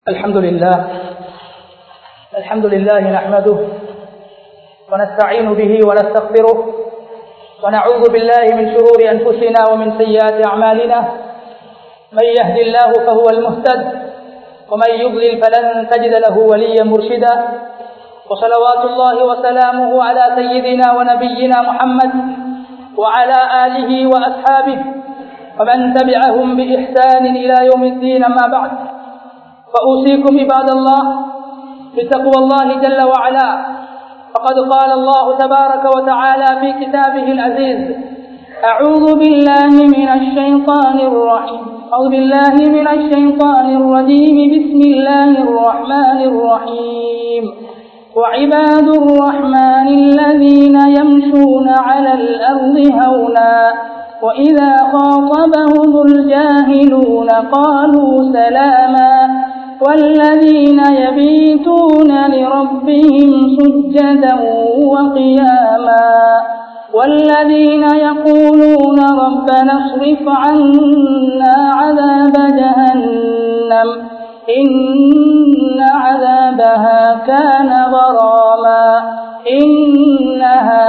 الحمد لله الحمد لله نحمده ونستعين به ونستغفره ونعوذ بالله من شرور أنفسنا ومن سيئات أعمالنا من يهد الله فهو المهتد ومن يضلل فلن تجد له وليا مرشدا وصلوات الله وسلامه على سيدنا ونبينا محمد وعلى آله وأصحابه ومن تبعهم بإحسان إلى يوم الدين أما بعد فأوصيكم عباد الله بتقوى الله جل وعلا فقد قال الله تبارك وتعالى في كتابه العزيز أعوذ بالله من الشيطان الرجيم أعوذ بالله من الشيطان الرجيم بسم الله الرحمن الرحيم وعباد الرحمن الذين يمشون على الأرض هونا وإذا خاطبهم الجاهلون قالوا سلاما والذين يبيتون لربهم سجدا وقياما والذين يقولون ربنا اصرف عنا عذاب جهنم إن عذابها كان غراما إنها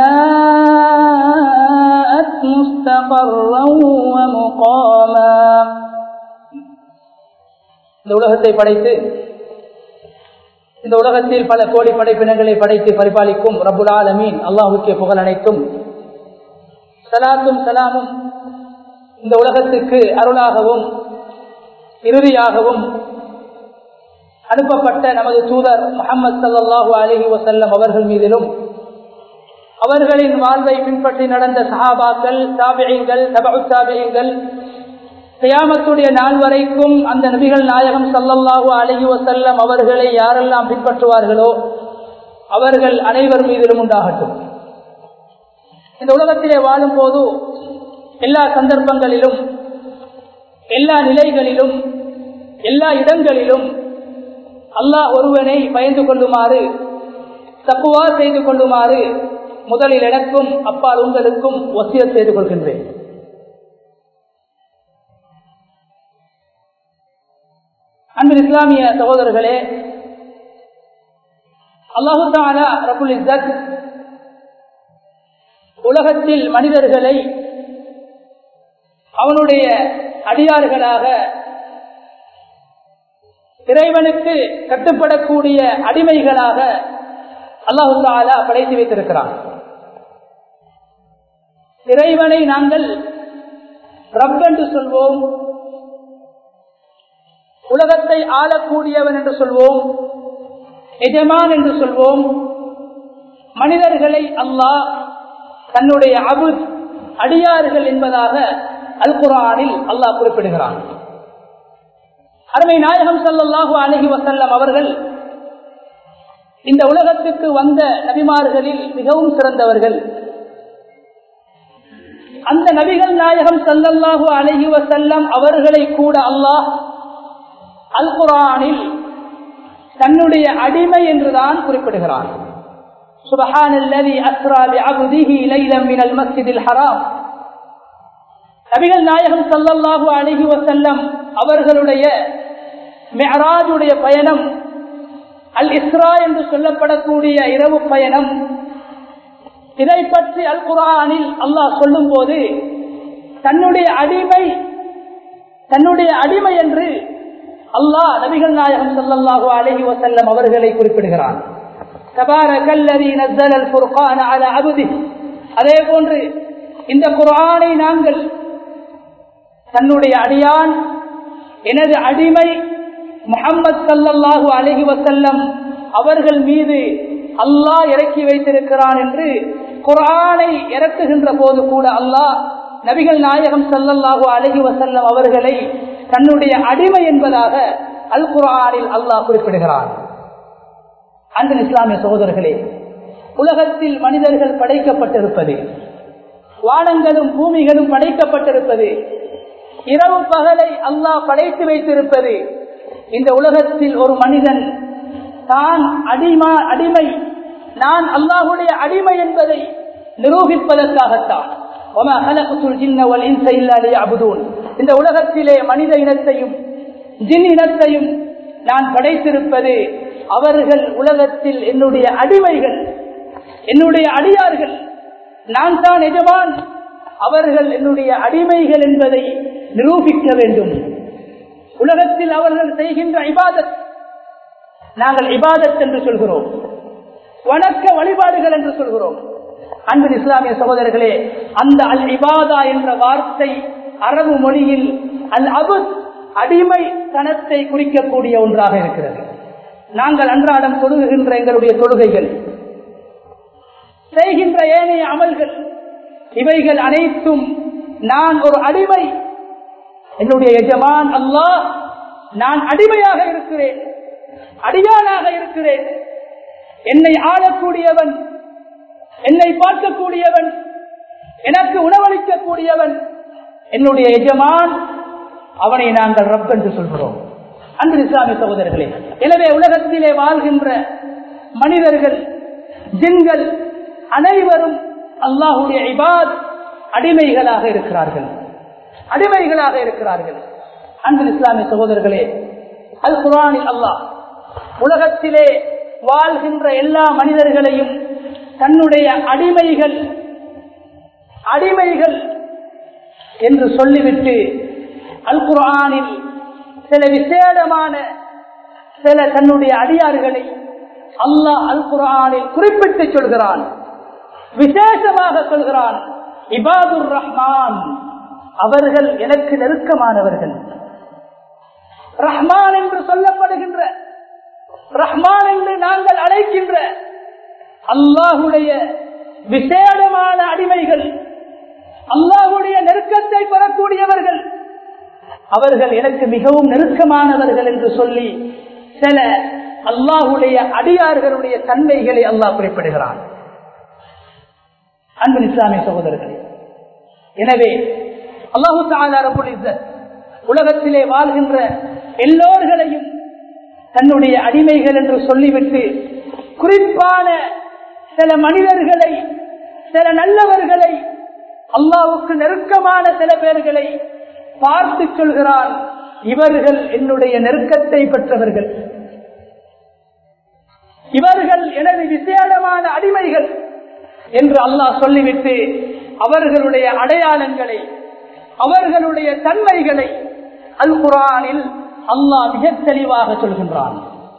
ساءت مستقرا ومقاما இந்த உலகத்தை படைத்து இந்த உலகத்தில் பல கோடி படைப்பினங்களை படைத்து பரிபாலிக்கும் ரபுல் ஆலமீன் அல்லாஹுக்கே புகழ் அனைத்தும் சலாத்தும் சலாமும் இந்த உலகத்துக்கு அருளாகவும் இறுதியாகவும் அனுப்பப்பட்ட நமது தூதர் முகமது சல்லாஹூ அலஹி வசல்லம் அவர்கள் மீதிலும் அவர்களின் வாழ்வை பின்பற்றி நடந்த சஹாபாக்கள் தாபியங்கள் தபு தாபியங்கள் கியாமத்துடைய நாள் வரைக்கும் அந்த நபிகள் நாயகம் சல்லல்லாஹு அலஹி வசல்லம் அவர்களை யாரெல்லாம் பின்பற்றுவார்களோ அவர்கள் அனைவர் மீதிலும் உண்டாகட்டும் இந்த உலகத்திலே வாழும் போது எல்லா சந்தர்ப்பங்களிலும் எல்லா நிலைகளிலும் எல்லா இடங்களிலும் அல்லாஹ் ஒருவனை பயந்து கொள்ளுமாறு தப்புவா செய்து கொள்ளுமாறு முதலில் எனக்கும் அப்பால் உங்களுக்கும் ஒசிய செய்து கொள்கின்றேன் அன்பு இஸ்லாமிய சகோதரர்களே அல்லாஹு தாலா ரபுல் இசத் உலகத்தில் மனிதர்களை அவனுடைய அடியார்களாக இறைவனுக்கு கட்டுப்படக்கூடிய அடிமைகளாக அல்லாஹு தாலா படைத்து வைத்திருக்கிறான் இறைவனை நாங்கள் ரப் என்று சொல்வோம் உலகத்தை ஆளக்கூடியவன் என்று சொல்வோம் எஜமான் என்று சொல்வோம் மனிதர்களை அல்லாஹ் தன்னுடைய அபு அடியார்கள் என்பதாக அல் குரானில் அல்லாஹ் குறிப்பிடுகிறான் அருமை நாயகம் சல்லாஹூ அலஹி வசல்லம் அவர்கள் இந்த உலகத்துக்கு வந்த நபிமார்களில் மிகவும் சிறந்தவர்கள் அந்த நபிகள் நாயகம் சல்லல்லாஹூ அலஹி வசல்லம் அவர்களை கூட அல்லாஹ் அல் குரானில் தன்னுடைய அடிமை என்றுதான் குறிப்பிடுகிறான் சுபஹான் அல்லதி அஸ்ரா பிஅப்திஹி லைலம் மினல் மஸ்ஜிதில் ஹராம் நபிகள் நாயகம் ஸல்லல்லாஹு அலைஹி வஸல்லம் அவர்களுடைய மிஅராஜுடைய பயணம் அல் இஸ்ரா என்று சொல்லப்படக்கூடிய இரவு பயணம் இதை பற்றி அல் குரானில் அல்லாஹ் சொல்லும் போது தன்னுடைய அடிமை தன்னுடைய அடிமை என்று அல்லாஹ் நபிகள் நாயகம் சல்லல்லாஹு அலஹி வசல்லம் அவர்களை குறிப்பிடுகிறான் அதே போன்று இந்த குரானை நாங்கள் தன்னுடைய அடியான் எனது அடிமை முகம்மது சல்லல்லாஹு அலஹி வசல்லம் அவர்கள் மீது அல்லாஹ் இறக்கி வைத்திருக்கிறான் என்று குரானை இறக்குகின்ற போது கூட அல்லாஹ் நபிகள் நாயகம் சல்லல்லாஹு அலஹி வசல்லம் அவர்களை தன்னுடைய அடிமை என்பதாக அல் குரானில் அல்லாஹ் குறிப்பிடுகிறான் அன்பு இஸ்லாமிய சகோதரர்களே உலகத்தில் மனிதர்கள் படைக்கப்பட்டிருப்பது வானங்களும் பூமிகளும் படைக்கப்பட்டிருப்பது இரவு பகலை அல்லாஹ் படைத்து வைத்திருப்பது இந்த உலகத்தில் ஒரு மனிதன் தான் அடிமா அடிமை நான் அல்லாஹுடைய அடிமை என்பதை நிரூபிப்பதற்காகத்தான் இந்த உலகத்திலே மனித இனத்தையும் ஜின் இனத்தையும் நான் படைத்திருப்பது அவர்கள் உலகத்தில் என்னுடைய அடிமைகள் என்னுடைய அடியார்கள் நான் தான் எஜமான் அவர்கள் என்னுடைய அடிமைகள் என்பதை நிரூபிக்க வேண்டும் உலகத்தில் அவர்கள் செய்கின்ற இபாதத் நாங்கள் இபாதத் என்று சொல்கிறோம் வணக்க வழிபாடுகள் என்று சொல்கிறோம் அன்பின் இஸ்லாமிய சகோதரர்களே அந்த அல் இபாதா என்ற வார்த்தை அரபு மொழியில் அல் அபுத் அடிமை தனத்தை குறிக்கக்கூடிய ஒன்றாக இருக்கிறது நாங்கள் அன்றாடம் தொழுகின்ற எங்களுடைய தொழுகைகள் செய்கின்ற ஏனைய அமல்கள் இவைகள் அனைத்தும் நான் ஒரு அடிமை என்னுடைய எஜமான் அல்லாஹ் நான் அடிமையாக இருக்கிறேன் அடியானாக இருக்கிறேன் என்னை ஆளக்கூடியவன் என்னை பார்க்கக்கூடியவன் எனக்கு உணவளிக்கக்கூடியவன் என்னுடைய எஜமான் அவனை நாங்கள் ரப் என்று சொல்கிறோம் அன்பு இஸ்லாமிய சகோதரர்களே எனவே உலகத்திலே வாழ்கின்ற மனிதர்கள் ஜின்கள் அனைவரும் அல்லாஹுடைய இபாத் அடிமைகளாக இருக்கிறார்கள் அடிமைகளாக இருக்கிறார்கள் அன்பு இஸ்லாமிய சகோதரர்களே அல் குரானில் அல்லாஹ் உலகத்திலே வாழ்கின்ற எல்லா மனிதர்களையும் தன்னுடைய அடிமைகள் அடிமைகள் என்று சொல்லிவிட்டு அல் குரானில் சில விசேடமான சில தன்னுடைய அடியார்களை அல்லாஹ் அல் குரானில் குறிப்பிட்டு சொல்கிறான் விசேஷமாக சொல்கிறான் இபாதுர் ரஹ்மான் அவர்கள் எனக்கு நெருக்கமானவர்கள் ரஹ்மான் என்று சொல்லப்படுகின்ற ரஹ்மான் என்று நாங்கள் அழைக்கின்ற அல்லாஹுடைய விசேடமான அடிமைகள் அல்லாஹுடைய நெருக்கத்தை பெறக்கூடியவர்கள் அவர்கள் எனக்கு மிகவும் நெருக்கமானவர்கள் என்று சொல்லி சில அல்லாஹுடைய அடியார்களுடைய தன்மைகளை அல்லாஹ் குறிப்பிடுகிறான் அன்பு இஸ்லாமிய சகோதரர்களே எனவே அல்லாஹு தாலா உலகத்திலே வாழ்கின்ற எல்லோர்களையும் தன்னுடைய அடிமைகள் என்று சொல்லிவிட்டு குறிப்பான சில மனிதர்களை சில நல்லவர்களை அல்லாவுக்கு நெருக்கமான சில பேர்களை பார்த்து சொல்கிறான் இவர்கள் என்னுடைய நெருக்கத்தை பெற்றவர்கள் இவர்கள் எனது விசேடமான அடிமைகள் என்று அல்லாஹ் சொல்லிவிட்டு அவர்களுடைய அடையாளங்களை அவர்களுடைய தன்மைகளை அல் குரானில் அல்லாஹ் மிக தெளிவாக சொல்கின்றான்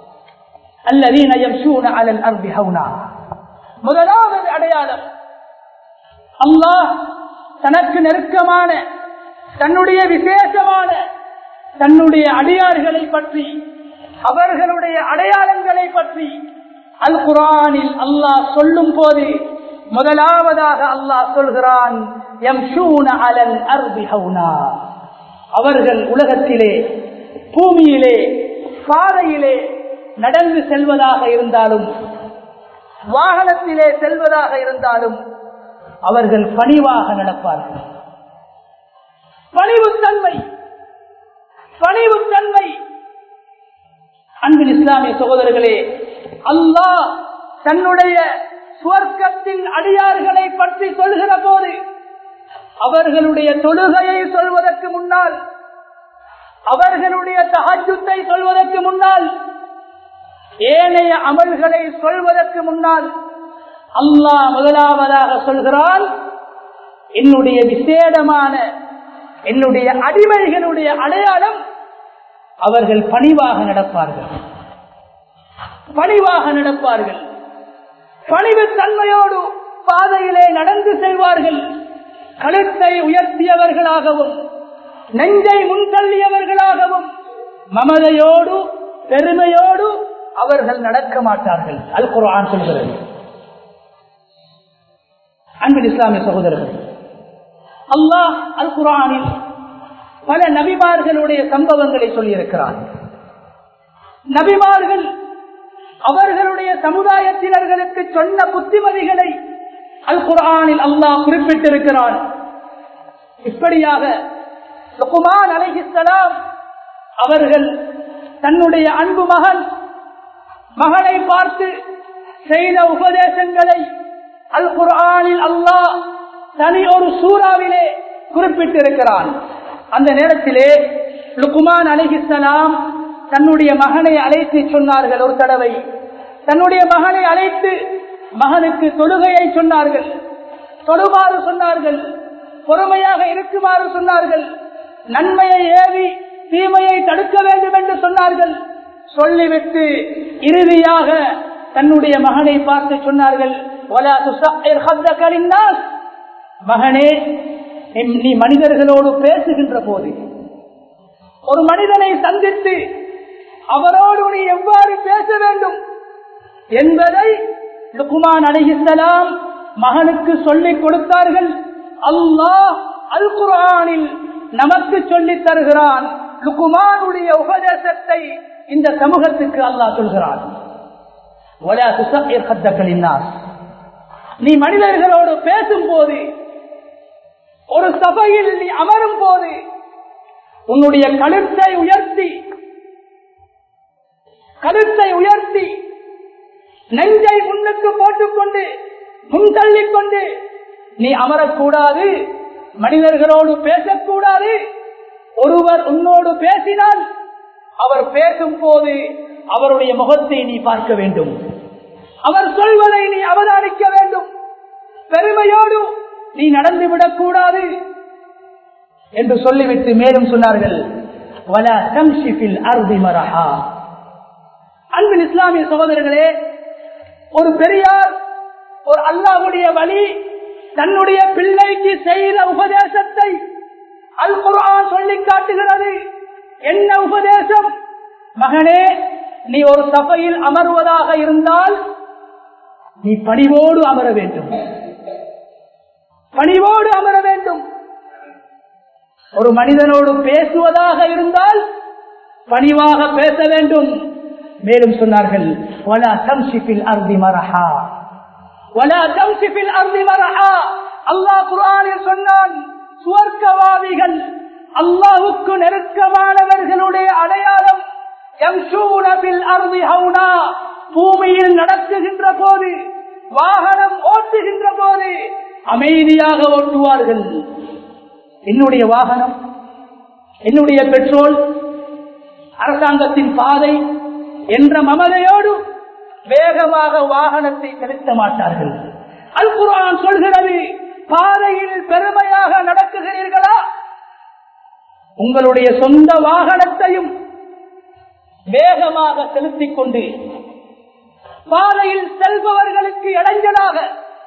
முதலாவது அடையாளம் அல்லாஹ் தனக்கு நெருக்கமான தன்னுடைய விசேஷமான தன்னுடைய அடியார்களை பற்றி அவர்களுடைய அடையாளங்களை பற்றி அல் குரானில் அல்லாஹ் சொல்லும் போது முதலாவதாக அல்லாஹ் சொல்கிறான் அவர்கள் உலகத்திலே பூமியிலே பாறையிலே நடந்து செல்வதாக இருந்தாலும் வாகனத்திலே செல்வதாக இருந்தாலும் அவர்கள் பணிவாக நடப்பார்கள் பணிவுத்தன்மை பணிவுத்தன்மை அன்பின் இஸ்லாமிய சகோதரர்களே அல்லாஹ் தன்னுடைய சுவர்க்கத்தின் அடியார்களை பற்றி சொல்கிற போது அவர்களுடைய தொழுகையை சொல்வதற்கு முன்னால் அவர்களுடைய தகஜத்தை சொல்வதற்கு முன்னால் ஏனைய அமல்களை சொல்வதற்கு முன்னால் அல்லாஹ் முதலாவதாக சொல்கிறான் என்னுடைய விசேடமான என்னுடைய அடிமைகளுடைய அடையாளம் அவர்கள் பணிவாக நடப்பார்கள் பணிவாக நடப்பார்கள் பணிவு தன்மையோடு பாதையிலே நடந்து செல்வார்கள் கழுத்தை உயர்த்தியவர்களாகவும் நெஞ்சை முன்தள்ளியவர்களாகவும் மமதையோடு பெருமையோடு அவர்கள் நடக்க மாட்டார்கள் அல் குரான் சொல்கிறது அன்பின் இஸ்லாமிய சகோதரர்கள் அல்லாஹ் அல் குரானில் பல நபிமார்களுடைய சம்பவங்களை சொல்லியிருக்கிறார் நபிமார்கள் அவர்களுடைய சமுதாயத்தினர்களுக்கு சொன்ன புத்திமதிகளை அல் குரானில் அல்லாஹ் குறிப்பிட்டிருக்கிறான் இப்படியாக லுக்குமான் அலைஹிஸ்ஸலாம் அவர்கள் தன்னுடைய அன்பு மகன் மகனை பார்த்து செய்த உபதேசங்களை அல் குர்ஆனில் அல்லாஹ் தனி ஒரு சூறாவிலே குறிப்பிட்டிருக்கிறான் அந்த நேரத்திலே லுக்குமான் அலிஹிஸ்லாம் தன்னுடைய மகனை அழைத்து சொன்னார்கள் ஒரு தடவை தன்னுடைய மகனை அழைத்து மகனுக்கு தொழுகையை சொன்னார்கள் தொழுமாறு சொன்னார்கள் பொறுமையாக இருக்குமாறு சொன்னார்கள் நன்மையை ஏவி தீமையை தடுக்க வேண்டும் என்று சொன்னார்கள் சொல்லிவிட்டு இறுதியாக தன்னுடைய மகனை பார்த்து சொன்னார்கள் "வலா துஸஅிர் ஹத்தக லின்னாஸ்." மகனே நீ- நீ மனிதர்களோடு பேசுகின்ற போது ஒரு மனிதனை சந்தித்து அவரோடு நீ எவ்வாறு பேச வேண்டும் என்பதை லுக்குமான் அலிஹிஸ்லாம் மகனுக்கு சொல்லிக் கொடுத்தார்கள் அல்லாஹ் அல் குர்ஆனில் நமக்கு சொல்லித் தருகிறான் லுக்குமானுடைய உபதேசத்தை இந்த சமூகத்துக்கு அல்லாஹ் சொல்கிறான் وَلَا تُسَعِّرْ خَدَّكَ لِلنَّاسِ. நீ மனிதர்களோடு பேசும் போது ஒரு சபையில் நீ அமரும் போது உன்னுடைய கழுத்தை உயர்த்தி கழுத்தை உயர்த்தி நெஞ்சை முன்னுக்கு போட்டுக்கொண்டு முன்தள்ளிக் கொண்டு நீ அமரக்கூடாது மனிதர்களோடு பேசக்கூடாது ஒருவர் உன்னோடு பேசினால் அவர் பேசும் போது அவருடைய முகத்தை நீ பார்க்க வேண்டும் அவர் சொல்வதை நீ அவதானிக்க வேண்டும் பெருமையோடு நீ நடந்துவிடக் கூடாது என்று சொல்லிவிட்டு மேலும் சொன்னார்கள் "வலா தம்ஷி ஃபில் அர்தி மரஹா." அன்பின் இஸ்லாமிய சகோதரர்களே ஒரு பெரியார் ஒரு அல்லாஹ்வுடைய வழி தன்னுடைய பிள்ளைக்கு செய்த உபதேசத்தை அல் குர்ஆன் சொல்லி காட்டுகிறது என்ன உபதேசம் மகனே நீ ஒரு சபையில் அமர்வதாக இருந்தால் நீ பணிவோடு அமர வேண்டும் பணிவோடு அமர வேண்டும் ஒரு மனிதனோடு பேசுவதாக இருந்தால் பணிவாக பேச வேண்டும் மேலும் சொன்னார்கள் "வலா தம்ஷி ஃபில் அர்தி மரஹா." "வலா தம்ஷி ஃபில் அர்தி மரஹா." அல்லாஹ் குர்ஆனில் சொன்னான் சுவர்க்கவாதிகள் அல்லாஹ்வுக்கு நெருக்கமானவர்களுடைய அடையாளம் யம்ஷூன பில் அர்தி ஹவுனா. பூமியில் நடக்குகின்ற போது வாகனம் ஓட்டுகின்ற போது அமைதியாக ஓட்டுவார்கள் என்னுடைய வாகனம் என்னுடைய பெட்ரோல் அரசாங்கத்தின் பாதை என்ற மமதையோடு வேகமாக வாகனத்தை செலுத்த மாட்டார்கள் அல் குர்ஆன் சொல்கிறது பாதையில் பெருமையாக நடக்குகிறீர்களா உங்களுடைய சொந்த வாகனத்தையும் வேகமாக செலுத்திக் கொண்டு பாதையில் செல்பவர்களுக்கு இடைஞ்சலாக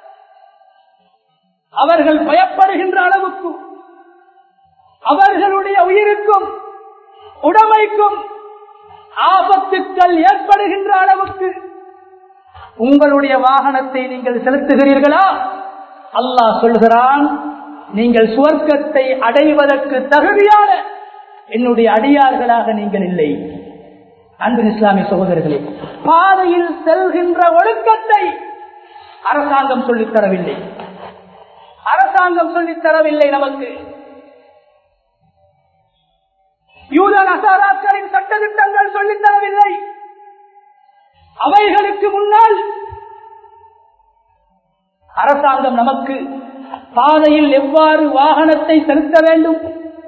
அவர்கள் பயப்படுகின்ற அளவுக்கு அவர்களுடைய உயிருக்கும் உடமைக்கும் ஆபத்துக்கள் ஏற்படுகின்ற அளவுக்கு உங்களுடைய வாகனத்தை நீங்கள் செலுத்துகிறீர்களா அல்லாஹ் சொல்கிறான் நீங்கள் சுவர்க்கத்தை அடைவதற்கு தகுதியான என்னுடைய அடியார்களாக நீங்கள் இல்லை அன்பின் இஸ்லாமிய சகோதரர்களே பாதையில் செல்கின்ற ஒழுக்கத்தை அரசாங்கம் சொல்லித் தரவில்லை அரசாங்கம் சொல்லித் தரவில்லை நமக்கு யூத நசாராக்களின் சட்டத்திட்டங்கள் சொல்லித் தரவில்லை அவைகளுக்கு முன்னால் அரசாங்கம் நமக்கு பாதையில் எவ்வாறு வாகனத்தை செலுத்த வேண்டும்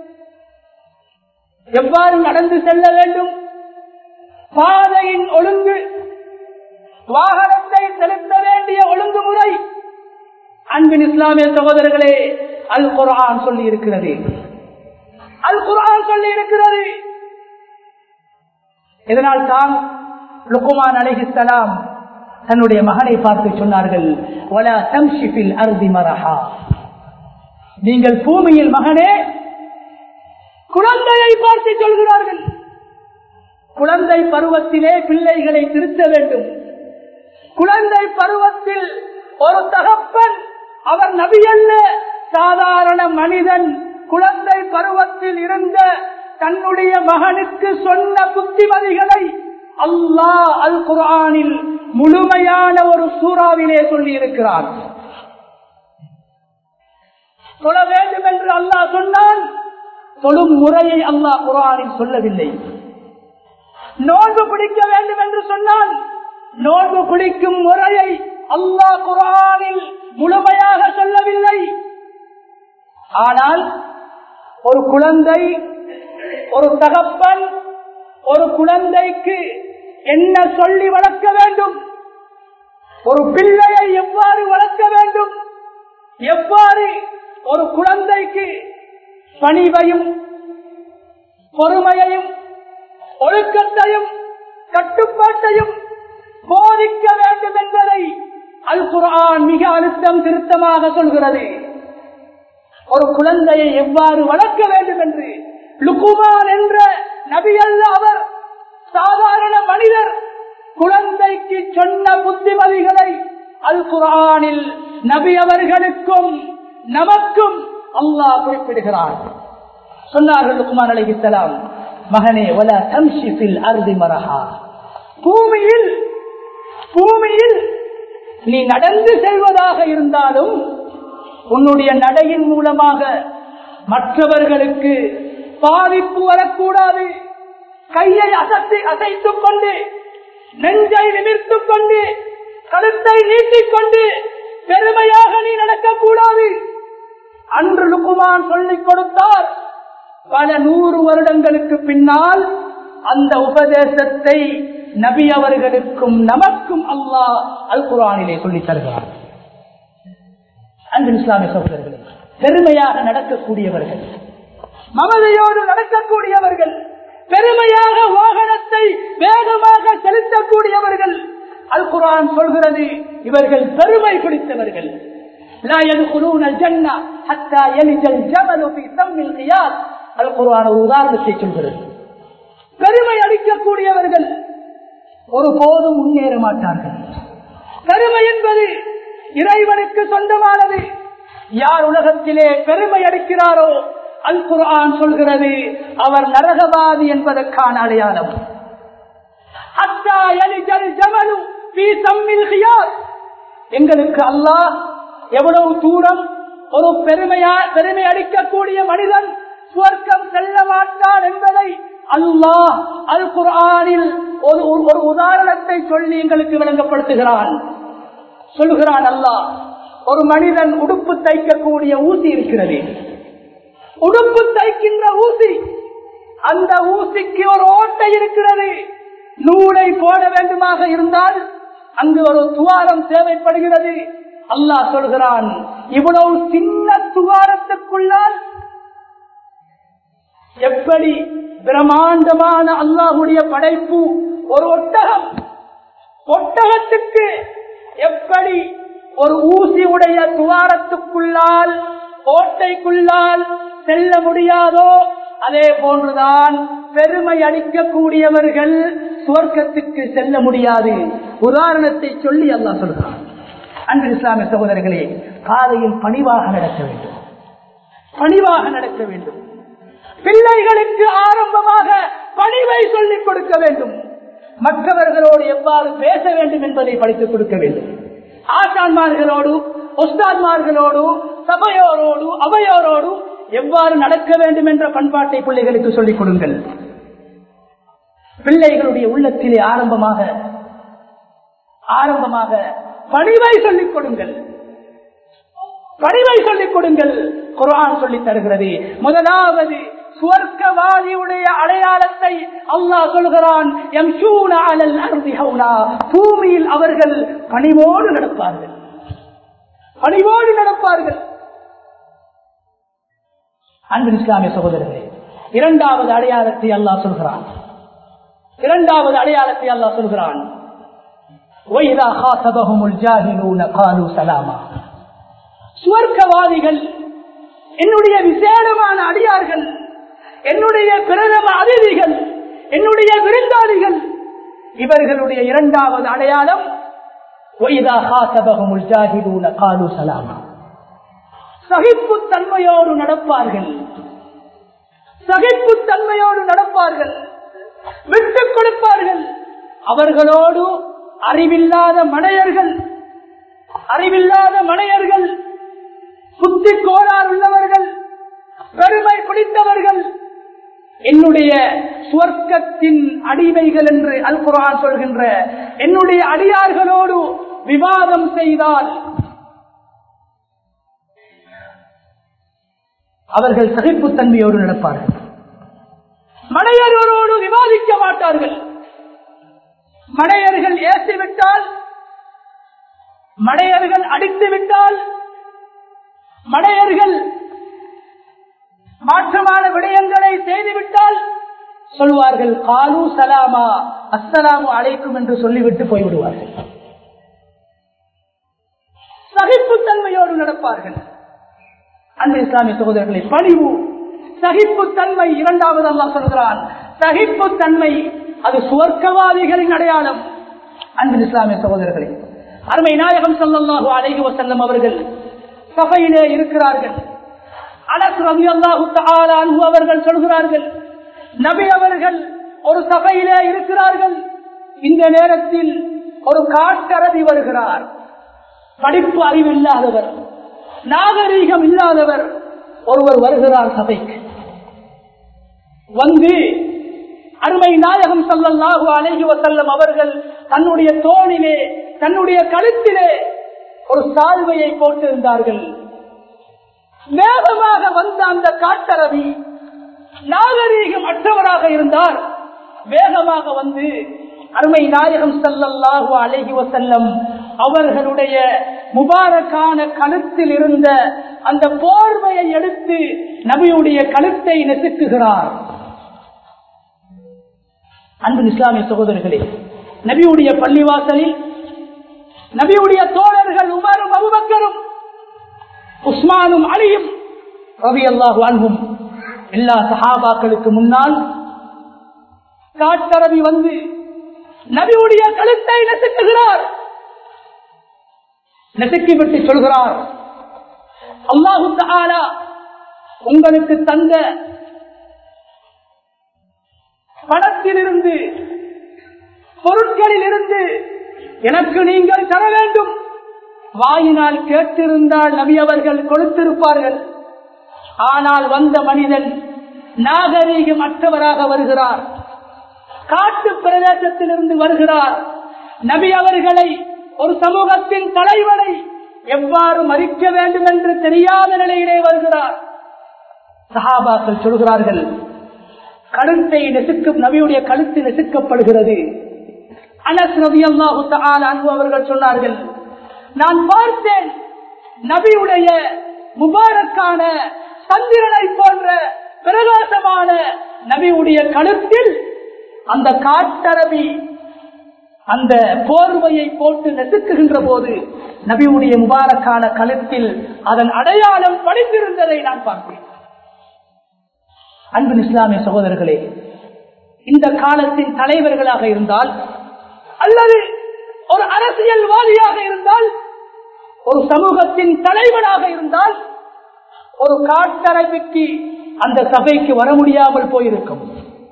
எவ்வாறு நடந்து செல்ல வேண்டும் பாதையின் ஒழுங்கு வாகனத்தை செலுத்த வேண்டிய ஒழுங்குமுறை அன்பின் இஸ்லாமிய சகோதரர்களே அல் குர்ஆன் சொல்லி இருக்கிறது அல் குர்ஆன் சொல்லி இருக்கிறது இதனால் தான் லுக்குமான் அலைஹிஸ்ஸலாம் தன்னுடைய மகனை பார்த்து சொன்னார்கள் "வலா தம்ஷி ஃபில் அர்தி மரஹா." நீங்கள் பூமியில் மகனே குழந்தையை பார்த்து சொல்கிறார்கள் குழந்தை பருவத்திலே பிள்ளைகளை திருத்த வேண்டும் குழந்தை பருவத்தில் ஒரு தகப்பன் அவர் நபி அல்ல சாதாரண மனிதன் குழந்தை பருவத்தில் இருந்த தன்னுடைய மகனுக்கு சொன்ன புத்திமதிகளை அல்லாஹ் அல் குர்ஆனில் முழுமையான ஒரு சூறாவிலே சொல்லி இருக்கிறார் தொழ வேண்டும் என்று அல்லாஹ் சொன்னான் தொழும் முறையை அல்லாஹ் குர்ஆனில் சொல்லவில்லை நோன்பு பிடிக்க வேண்டும் என்று சொன்னால் நோன்பு பிடிக்கும் முறையை அல்லாஹ் குரானில் முழுமையாக சொல்லவில்லை ஆனால் ஒரு குழந்தை ஒரு தகப்பன் ஒரு குழந்தைக்கு என்ன சொல்லி வளர்க்க வேண்டும் ஒரு பிள்ளையை எவ்வாறு வளர்க்க வேண்டும் எவ்வாறு ஒரு குழந்தைக்கு பணிவையும் பொறுமையையும் ஒழுக்கத்தையும் கட்டுப்பாட்டையும் போதிக்க வேண்டும் என்பதை அல் குர்ஆன் மிக அழுத்தம் திருத்தமாக சொல்கிறது ஒரு குழந்தையை எவ்வாறு வளர்க்க வேண்டும் என்று லுக்குமான் என்ற நபி அல்ல அவர் சாதாரண மனிதர் குழந்தைக்கு சொன்ன புத்திமதிகளை அல் குரானில் நபி அவர்களுக்கும் நமக்கும் அல்லாஹ் குறிப்பிடுகிறார் சொன்னார்கள் லுக்குமான் அலைஹிஸ்ஸலாம் மகனே வல தம்ஷி ஃபில் அர்தி மரஹா பூமியில் பூமியில் நீ நடந்து செல்வதாக இருந்தாலும் உன்னுடைய நடையின் மூலமாக மற்றவர்களுக்கு பாதிப்பு வரக்கூடாது கையை அசத்தி அசைத்துக் கொண்டு நெஞ்சை நிமிர்த்துக் கொண்டு கழுத்தை நீட்டிக் கொண்டு பெருமையாக நீ நடக்கக்கூடாது அன்று லுக்குமான் சொல்லிக் கொடுத்தார் பல நூறு வருடங்களுக்கு பின்னால் அந்த உபதேசத்தை நபி அவர்களுக்கும் நமக்கும் அல்லாஹ் அல் குரானிலே சொல்லித் தருகிறார் அன்பு இஸ்லாமிய சகோதரர்களே பெருமையாக நடக்கக்கூடியவர்கள் மமதையோடு நடக்கக்கூடியவர்கள் பெருமையாக வாகனத்தை வேகமாக செலுத்தக்கூடியவர்கள் அல் குரான் சொல்கிறது இவர்கள் பெருமை பிடித்தவர்கள் لا يدخلون الجنة حتى يلج الجمل في سم الخياط القرآن ஒரு உதாரணத்தை சொல்கிறது பெருமை அளிக்கக்கூடியவர்கள் ஒரு போதும் முன்னேற மாட்டார்கள் பெருமை என்பது இறைவனுக்கு சொந்தமானது யார் உலகத்திலே பெருமை அடிக்கிறாரோ அல் குர்ஆன் சொல்கிறது அவர் நரகவாதி என்பதற்கான அடையாளம் ஹத்தா யலிஜல் ஜமலு ஃபீ சம்மில் கியாஸ். எங்களுக்கு அல்லாஹ் எவ்வளவு தூரம் ஒரு பெருமையா பெருமை அடிக்கக்கூடிய மனிதன் சுவர்க்கம் செல்ல மாட்டான் என்பதை அல்லாஹ் அல் குர்ஆனில் ஒரு ஒரு உதாரணத்தை சொல்லி எங்களுக்கு விளங்கப்படுத்துகிறான் சொல்லுகிறான் அல்லாஹ் ஒரு மனிதன் உடுப்பு தைக்கக்கூடிய ஊசி இருக்கிறது உடுப்பு தைக்கின்ற ஊசி அந்த ஊசிக்கு ஒரு ஓட்டை இருக்கிறது நூலை போட வேண்டுமாக இருந்தால் அங்கு ஒரு துவாரம் தேவைப்படுகிறது அல்லாஹ் சொல்கிறான் இவ்வளவு சின்ன துவாரத்துக்குள்ளால் எப்படி பிரம்மாண்டமான அல்லாஹுடைய படைப்பு ஒரு ஒட்டகம் ஒட்டகத்துக்கு எப்படி ஒரு ஊசி உடைய துவாரத்துக்குள்ளால் ஓட்டைக்குள்ளால் செல்ல முடியாதோ அதே போன்றுதான் பெருமை அளிக்கக்கூடியவர்கள் சுவர்க்கத்துக்கு செல்ல முடியாது உதாரணத்தை சொல்லி அல்லாஹ் சொல்கிறான் அன்பு இஸ்லாமிய சகோதரர்களே காலையில் பணிவாக நடக்க வேண்டும் பணிவாக நடக்க வேண்டும் பிள்ளைகளுக்கு ஆரம்பமாக பணிவை சொல்லிக் கொடுக்க வேண்டும் மற்றவர்களோடு எவ்வாறு பேச வேண்டும் என்பதை படித்துக் கொடுக்க வேண்டும் ஆசான்மார்களோடு ஒஸ்தான்மார்களோடு சபையோரோடு அவையோரோடு எவ்வாறு நடக்க வேண்டும் என்ற பண்பாட்டை பிள்ளைகளுக்கு சொல்லிக் கொடுங்கள் பிள்ளைகளுடைய உள்ளத்திலே ஆரம்பமாக ஆரம்பமாக பணிவை சொல்லிக் கொடுங்கள் பணிவை சொல்லிக் கொடுங்கள் குரான் சொல்லித் தருகிறது முதலாவது சுவர்க்கவாதியுடைய அடையாளத்தை அல்லாஹ் சொல்கிறான் பூமியில் அவர்கள் பணிவோடு நடப்பார்கள் பணிவோடு நடப்பார்கள் அன்பு இஸ்லாமிய சகோதரர்களே இரண்டாவது அடையாளத்தை அல்லாஹ் சொல்கிறான் இரண்டாவது அடையாளத்தை அல்லாஹ் சொல்கிறான் சுவர்க்கவாதிகள் என்னுடைய விசேடமான அடியார்கள் என்னுடைய பிரதம அதிதிகள் என்னுடைய விருந்தாளிகள் இவர்களுடைய இரண்டாவது அடையாளம் சகிப்பு தன்மையோடு நடப்பார்கள் சகிப்பு தன்மையோடு நடப்பார்கள் விட்டுக் கொடுப்பார்கள் அவர்களோடு அறிவில்லாத மனையர்கள் அறிவில்லாத மனையர்கள் புத்தி கோளாறு உள்ளவர்கள் பெருமை பிடித்தவர்கள் என்னுடைய சுவர்க்கத்தின் அடிமைகள் என்று அல் குரான் சொல்கின்ற என்னுடைய அடியார்களோடு விவாதம் செய்தால் அவர்கள் சகிப்புத்தன்மையோடு நடப்பார்கள் மடையரோடு விவாதிக்க மாட்டார்கள் மடையர்கள் ஏற்றிவிட்டால் மடையர்கள் அடித்து விட்டால் மடையர்கள் மாற்றமான விடயங்களை செய்துவிட்டால் சொல்வார்கள் காலு சலாமா அஸ்ஸலாமு அழைக்கும் என்று சொல்லிவிட்டு போய்விடுவார்கள் சகிப்புத்தன்மையோடு நடப்பார்கள் அந்த இஸ்லாமிய சகோதரர்களை பணிவு சகிப்புத்தன்மை இரண்டாவது அல்லா சொல்கிறான் சகிப்புத்தன்மை அது சுவர்க்கவாதிகளின் அடையாளம் அன்பு இஸ்லாமிய சகோதரர்களே அருமை நாயகம் சொல்லல்லாஹு அலைஹி வசல்லம் அவர்கள் சபையிலே இருக்கிறார்கள் அனஸ் ரவி அல்லாஹு அவர்கள் சொல்கிறார்கள் நபி அவர்கள் ஒரு சபையிலே இருக்கிறார்கள் இந்த நேரத்தில் ஒரு காட்டரதி வருகிறார் படிப்பு அறிவு இல்லாதவர் நாகரீகம் இல்லாதவர் ஒருவர் வருகிறார் சபைக்கு வந்து அருமை நாயகம் சல்லல்லாஹு அலைஹி வசல்லம் அவர்கள் தன்னுடைய தோளிலே தன்னுடைய கழுத்திலே ஒரு சால்வையை போட்டிருந்தார்கள் வேகமாக வந்த அந்த காட்டரவி நாகரீகம் அற்றவராக இருந்தார் வேகமாக வந்து அருமை நாயகம் சல்லல்லாஹு அலைஹி வசல்லம் அவர்களுடைய முபாரக்கான கழுத்தில் இருந்த அந்த போர்வையை எடுத்து நபியுடைய கழுத்தை நெசுக்குகிறார் அன்பு இஸ்லாமிய சகோதரர்களே நபியுடைய பள்ளிவாசலில் நபியுடைய தோழர்கள் உமரும் அபுபக்கரும் உஸ்மானும் அலியும் ரவி அல்லாஹு அன்பும் எல்லா சஹாபாக்களுக்கு முன்னால் காட்டரவி வந்து நபியுடைய கழுத்தை நசுக்குகிறார் நசுக்கி விட்டு சொல்கிறார் அல்லாஹு தாலா உங்களுக்கு தந்த பணத்திலிருந்து பொருட்களில் இருந்து எனக்கு நீங்கள் தர வேண்டும் வாயினால் கேட்டிருந்தால் நபி அவர்கள் கொடுத்திருப்பார்கள் ஆனால் வந்த மனிதன் நாகரீகம் அற்றவராக வருகிறார் காட்டு பிரதேசத்திலிருந்து வருகிறார் நபி அவர்களை ஒரு சமூகத்தின் தலைவனை எவ்வாறு மதிக்க வேண்டும் என்று தெரியாத நிலையிலே வருகிறார் சஹாபாக்கள் சொல்கிறார்கள் கழுத்தை நெசுக்கும் நபியுடைய கழுத்து நெசுக்கப்படுகிறது அனஸ் ரவி அல்லாஹு அன்பு அவர்கள் சொன்னார்கள் நான் பார்த்தேன் நபியுடைய முபாரக்கான சந்திரனை போன்ற பிரகாசமான நபியுடைய கழுத்தில் அந்த காட்டரவி அந்த போர்வையை போட்டு நெசுக்குகின்ற போது நபியுடைய முபாரக்கான கழுத்தில் அதன் அடையாளம் படித்திருந்ததை நான் பார்த்தேன் அன்பு இஸ்லாமிய சகோதரர்களே இந்த காலத்தின் தலைவர்களாக இருந்தால் அல்லது ஒரு அரசியல்வாதியாக இருந்தால் ஒரு சமூகத்தின் தலைவனாக இருந்தால் ஒரு காட்டரவிக்கு அந்த சபைக்கு வர முடியாமல் போயிருக்கும்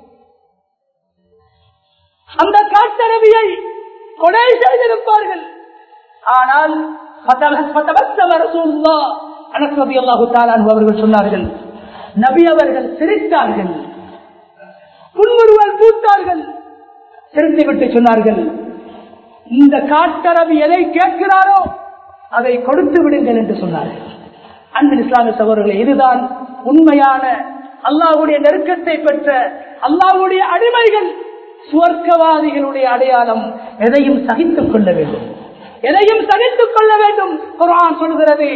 அந்த காட்டரவியை கொலை செய்திருப்பார்கள் ஆனால் அவர்கள் சொன்னார்கள் நபி அவர்கள் சிரித்தார்கள் புன்முறுவல் பூத்தார்கள் சிரித்துவிட்டு சொன்னார்கள் இந்த காட்டரவி எதை கேட்கிறாரோ அதை கொடுத்து விடுங்கள் என்று சொன்னார்கள் அன்பின் இஸ்லாமிய சகோதரர்களே இதுதான் உண்மையான அல்லாவுடைய நெருக்கத்தை பெற்ற அல்லாவுடைய அடிமைகள் சுவர்க்கவாதிகளுடைய அடையாளம் எதையும் சகித்துக் கொள்ள வேண்டும் எதையும் சகித்துக் கொள்ள வேண்டும் குரான் சொல்கிறது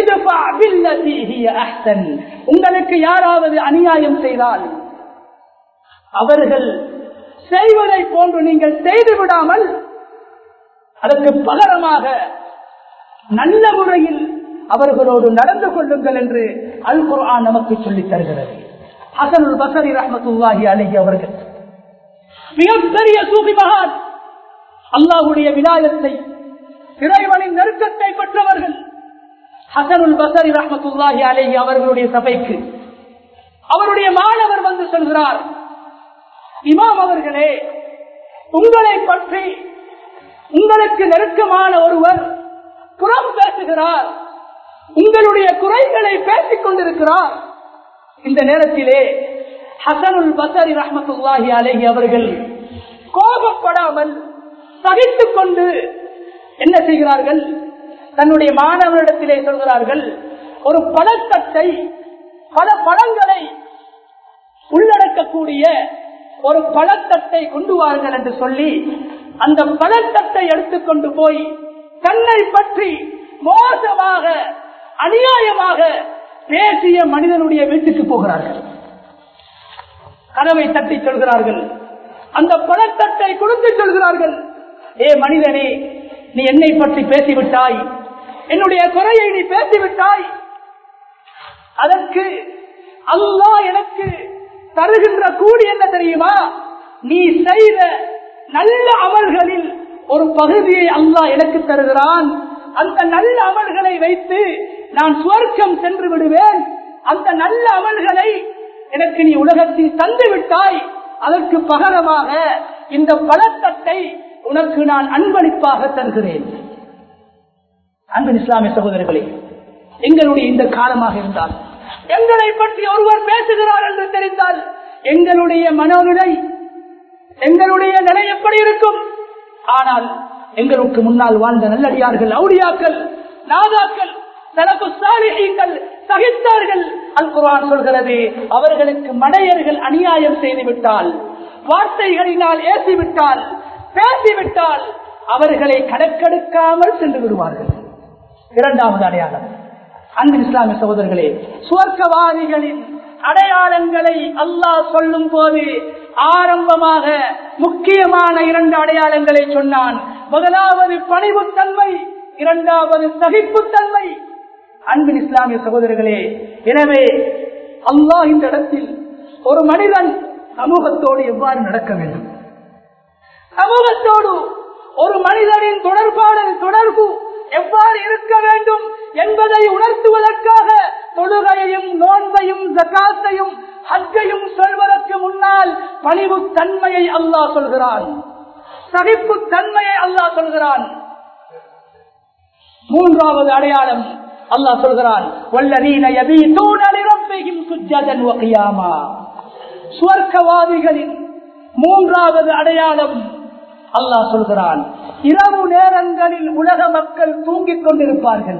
உங்களுக்கு யாராவது அநியாயம் செய்தால் அவர்கள் செய்வதை போன்று நீங்கள் செய்து விடாமல் அதற்கு பகரமாக நல்ல முறையில் அவர்களோடு நடந்து கொள்ளுங்கள் என்று அல் குர்ஆன் நமக்கு சொல்லித் தருகிறது ஹசனுல் பசரி ரஹமத்துல்லாஹி அலஹி அவர்கள் மிகப்பெரிய சூஃபி மகான் அல்லாஹுடைய விநாயகத்தை இறைவனின் நெருக்கத்தை பெற்றவர்கள் ஹசனுல் பசரி ரஹமத்துல்லாஹி அலஹி அவர்களுடைய சபைக்கு அவருடைய மாணவர் வந்து சொல்கிறார் இமாம் அவர்களே உங்களை பற்றி உங்களுக்கு நெருக்கமான ஒருவர் புறம் பேசுகிறார் உங்களுடைய குறைகளை பேசிக் கொண்டிருக்கிறார் இந்த நேரத்திலே ஹசனுல் பசரி ரஹமத்துல்லாஹி அலஹி அவர்கள் கோபப்படாமல் சகித்துக் கொண்டு என்ன செய்கிறார்கள் தன்னுடைய மாணவரிடத்திலே சொல்கிறார்கள் ஒரு பழத்தட்டை பல பழங்களை உள்ளடக்கக்கூடிய ஒரு பழத்தட்டை கொண்டு வாருங்கள் என்று சொல்லி அந்த பழத்தட்டை எடுத்துக்கொண்டு போய் தன்னை பற்றி மோசமாக அநியாயமாக பேசிய மனிதனுடைய வீட்டுக்கு போகிறார்கள் கதவை தட்டி சொல்கிறார்கள் அந்த பழத்தட்டை கொடுத்து சொல்கிறார்கள் ஏ மனிதனே நீ என்னை பற்றி பேசிவிட்டாய் என்னுடைய குறையை நீ பேசிவிட்டாய் அதற்கு அல்லாஹ் எனக்கு தருகின்ற கூலி என்ன தெரியுமா நீ செய்த நல்ல அமல்களில் ஒரு பகுதியை அல்லாஹ் எனக்கு தருகிறான் அந்த நல்ல அமல்களை வைத்து நான் சுவர்க்கம் சென்று விடுவேன் அந்த நல்ல அமல்களை எனக்கு நீ உலகத்தில் தந்து விட்டாய் அதற்கு பகரமாக இந்த பழத்தட்டை உனக்கு நான் அன்பளிப்பாக தருகிறேன் அன்பின் இஸ்லாமிய சகோதரர்களே எங்களுடைய இந்த காலமாக இருந்தால் எங்களை பற்றி ஒருவர் பேசுகிறார் என்று தெரிந்தால் எங்களுடைய மனோநிலை எங்களுடைய நிலை எப்படி இருக்கும் ஆனால் எங்களுக்கு முன்னால் வாழ்ந்த நல்லடியார்கள் அவுடியாக்கள் நாதாக்கள் தனக்கு சாலிகள் சகித்தார்கள் அல் குரான் சொல்கிறது அவர்களுக்கு மடையர்கள் அநியாயம் செய்துவிட்டால் வார்த்தைகளினால் ஏசிவிட்டால் பேசிவிட்டால் அவர்களை கணக்கெடுக்காமல் சென்று விடுவார்கள் இரண்டாவது அடையாளம் அன்பு இஸ்லாமிய சகோதரர்களே சுவர்க்கவாதிகளின் அடையாளங்களை அல்லாஹ் சொல்லும் போது ஆரம்பமாக முக்கியமான இரண்டு அடையாளங்களை சொன்னான் முதலாவது பணிவுத்தன்மை இரண்டாவது சகிப்புத்தன்மை அன்பின் இஸ்லாமிய சகோதரர்களே எனவே அல்லாஹ் இந்த இடத்தில் ஒரு மனிதன் சமூகத்தோடு எவ்வாறு நடக்க வேண்டும் சமூகத்தோடு ஒரு மனிதனின் தொடர்பான தொடர்பு எவ்வாறு இருக்க வேண்டும் என்பதை உணர்த்துவதற்காக தொழுகையையும் நோன்பையும் ஜக்காத்தையும் ஹஜ்ஜையும் சொல்வதற்கு முன்னால் பணிவு தன்மையை அல்லாஹ் சொல்கிறான் சகிப்பு தன்மையை அல்லாஹ் சொல்கிறான் மூன்றாவது அடையாளம் அல்லாஹ் சொல்கிறான் வல்லதீன யபீதூன லிரப்பிஹிம் சுஜ்ஜதன் வ கியாமா சுவர்க்கவாதிகளின் மூன்றாவது அடையாளம் அல்லாஹ் சொல்கிறான் இரவு நேரங்களில் உலக மக்கள் தூங்கிக் கொண்டிருப்பார்கள்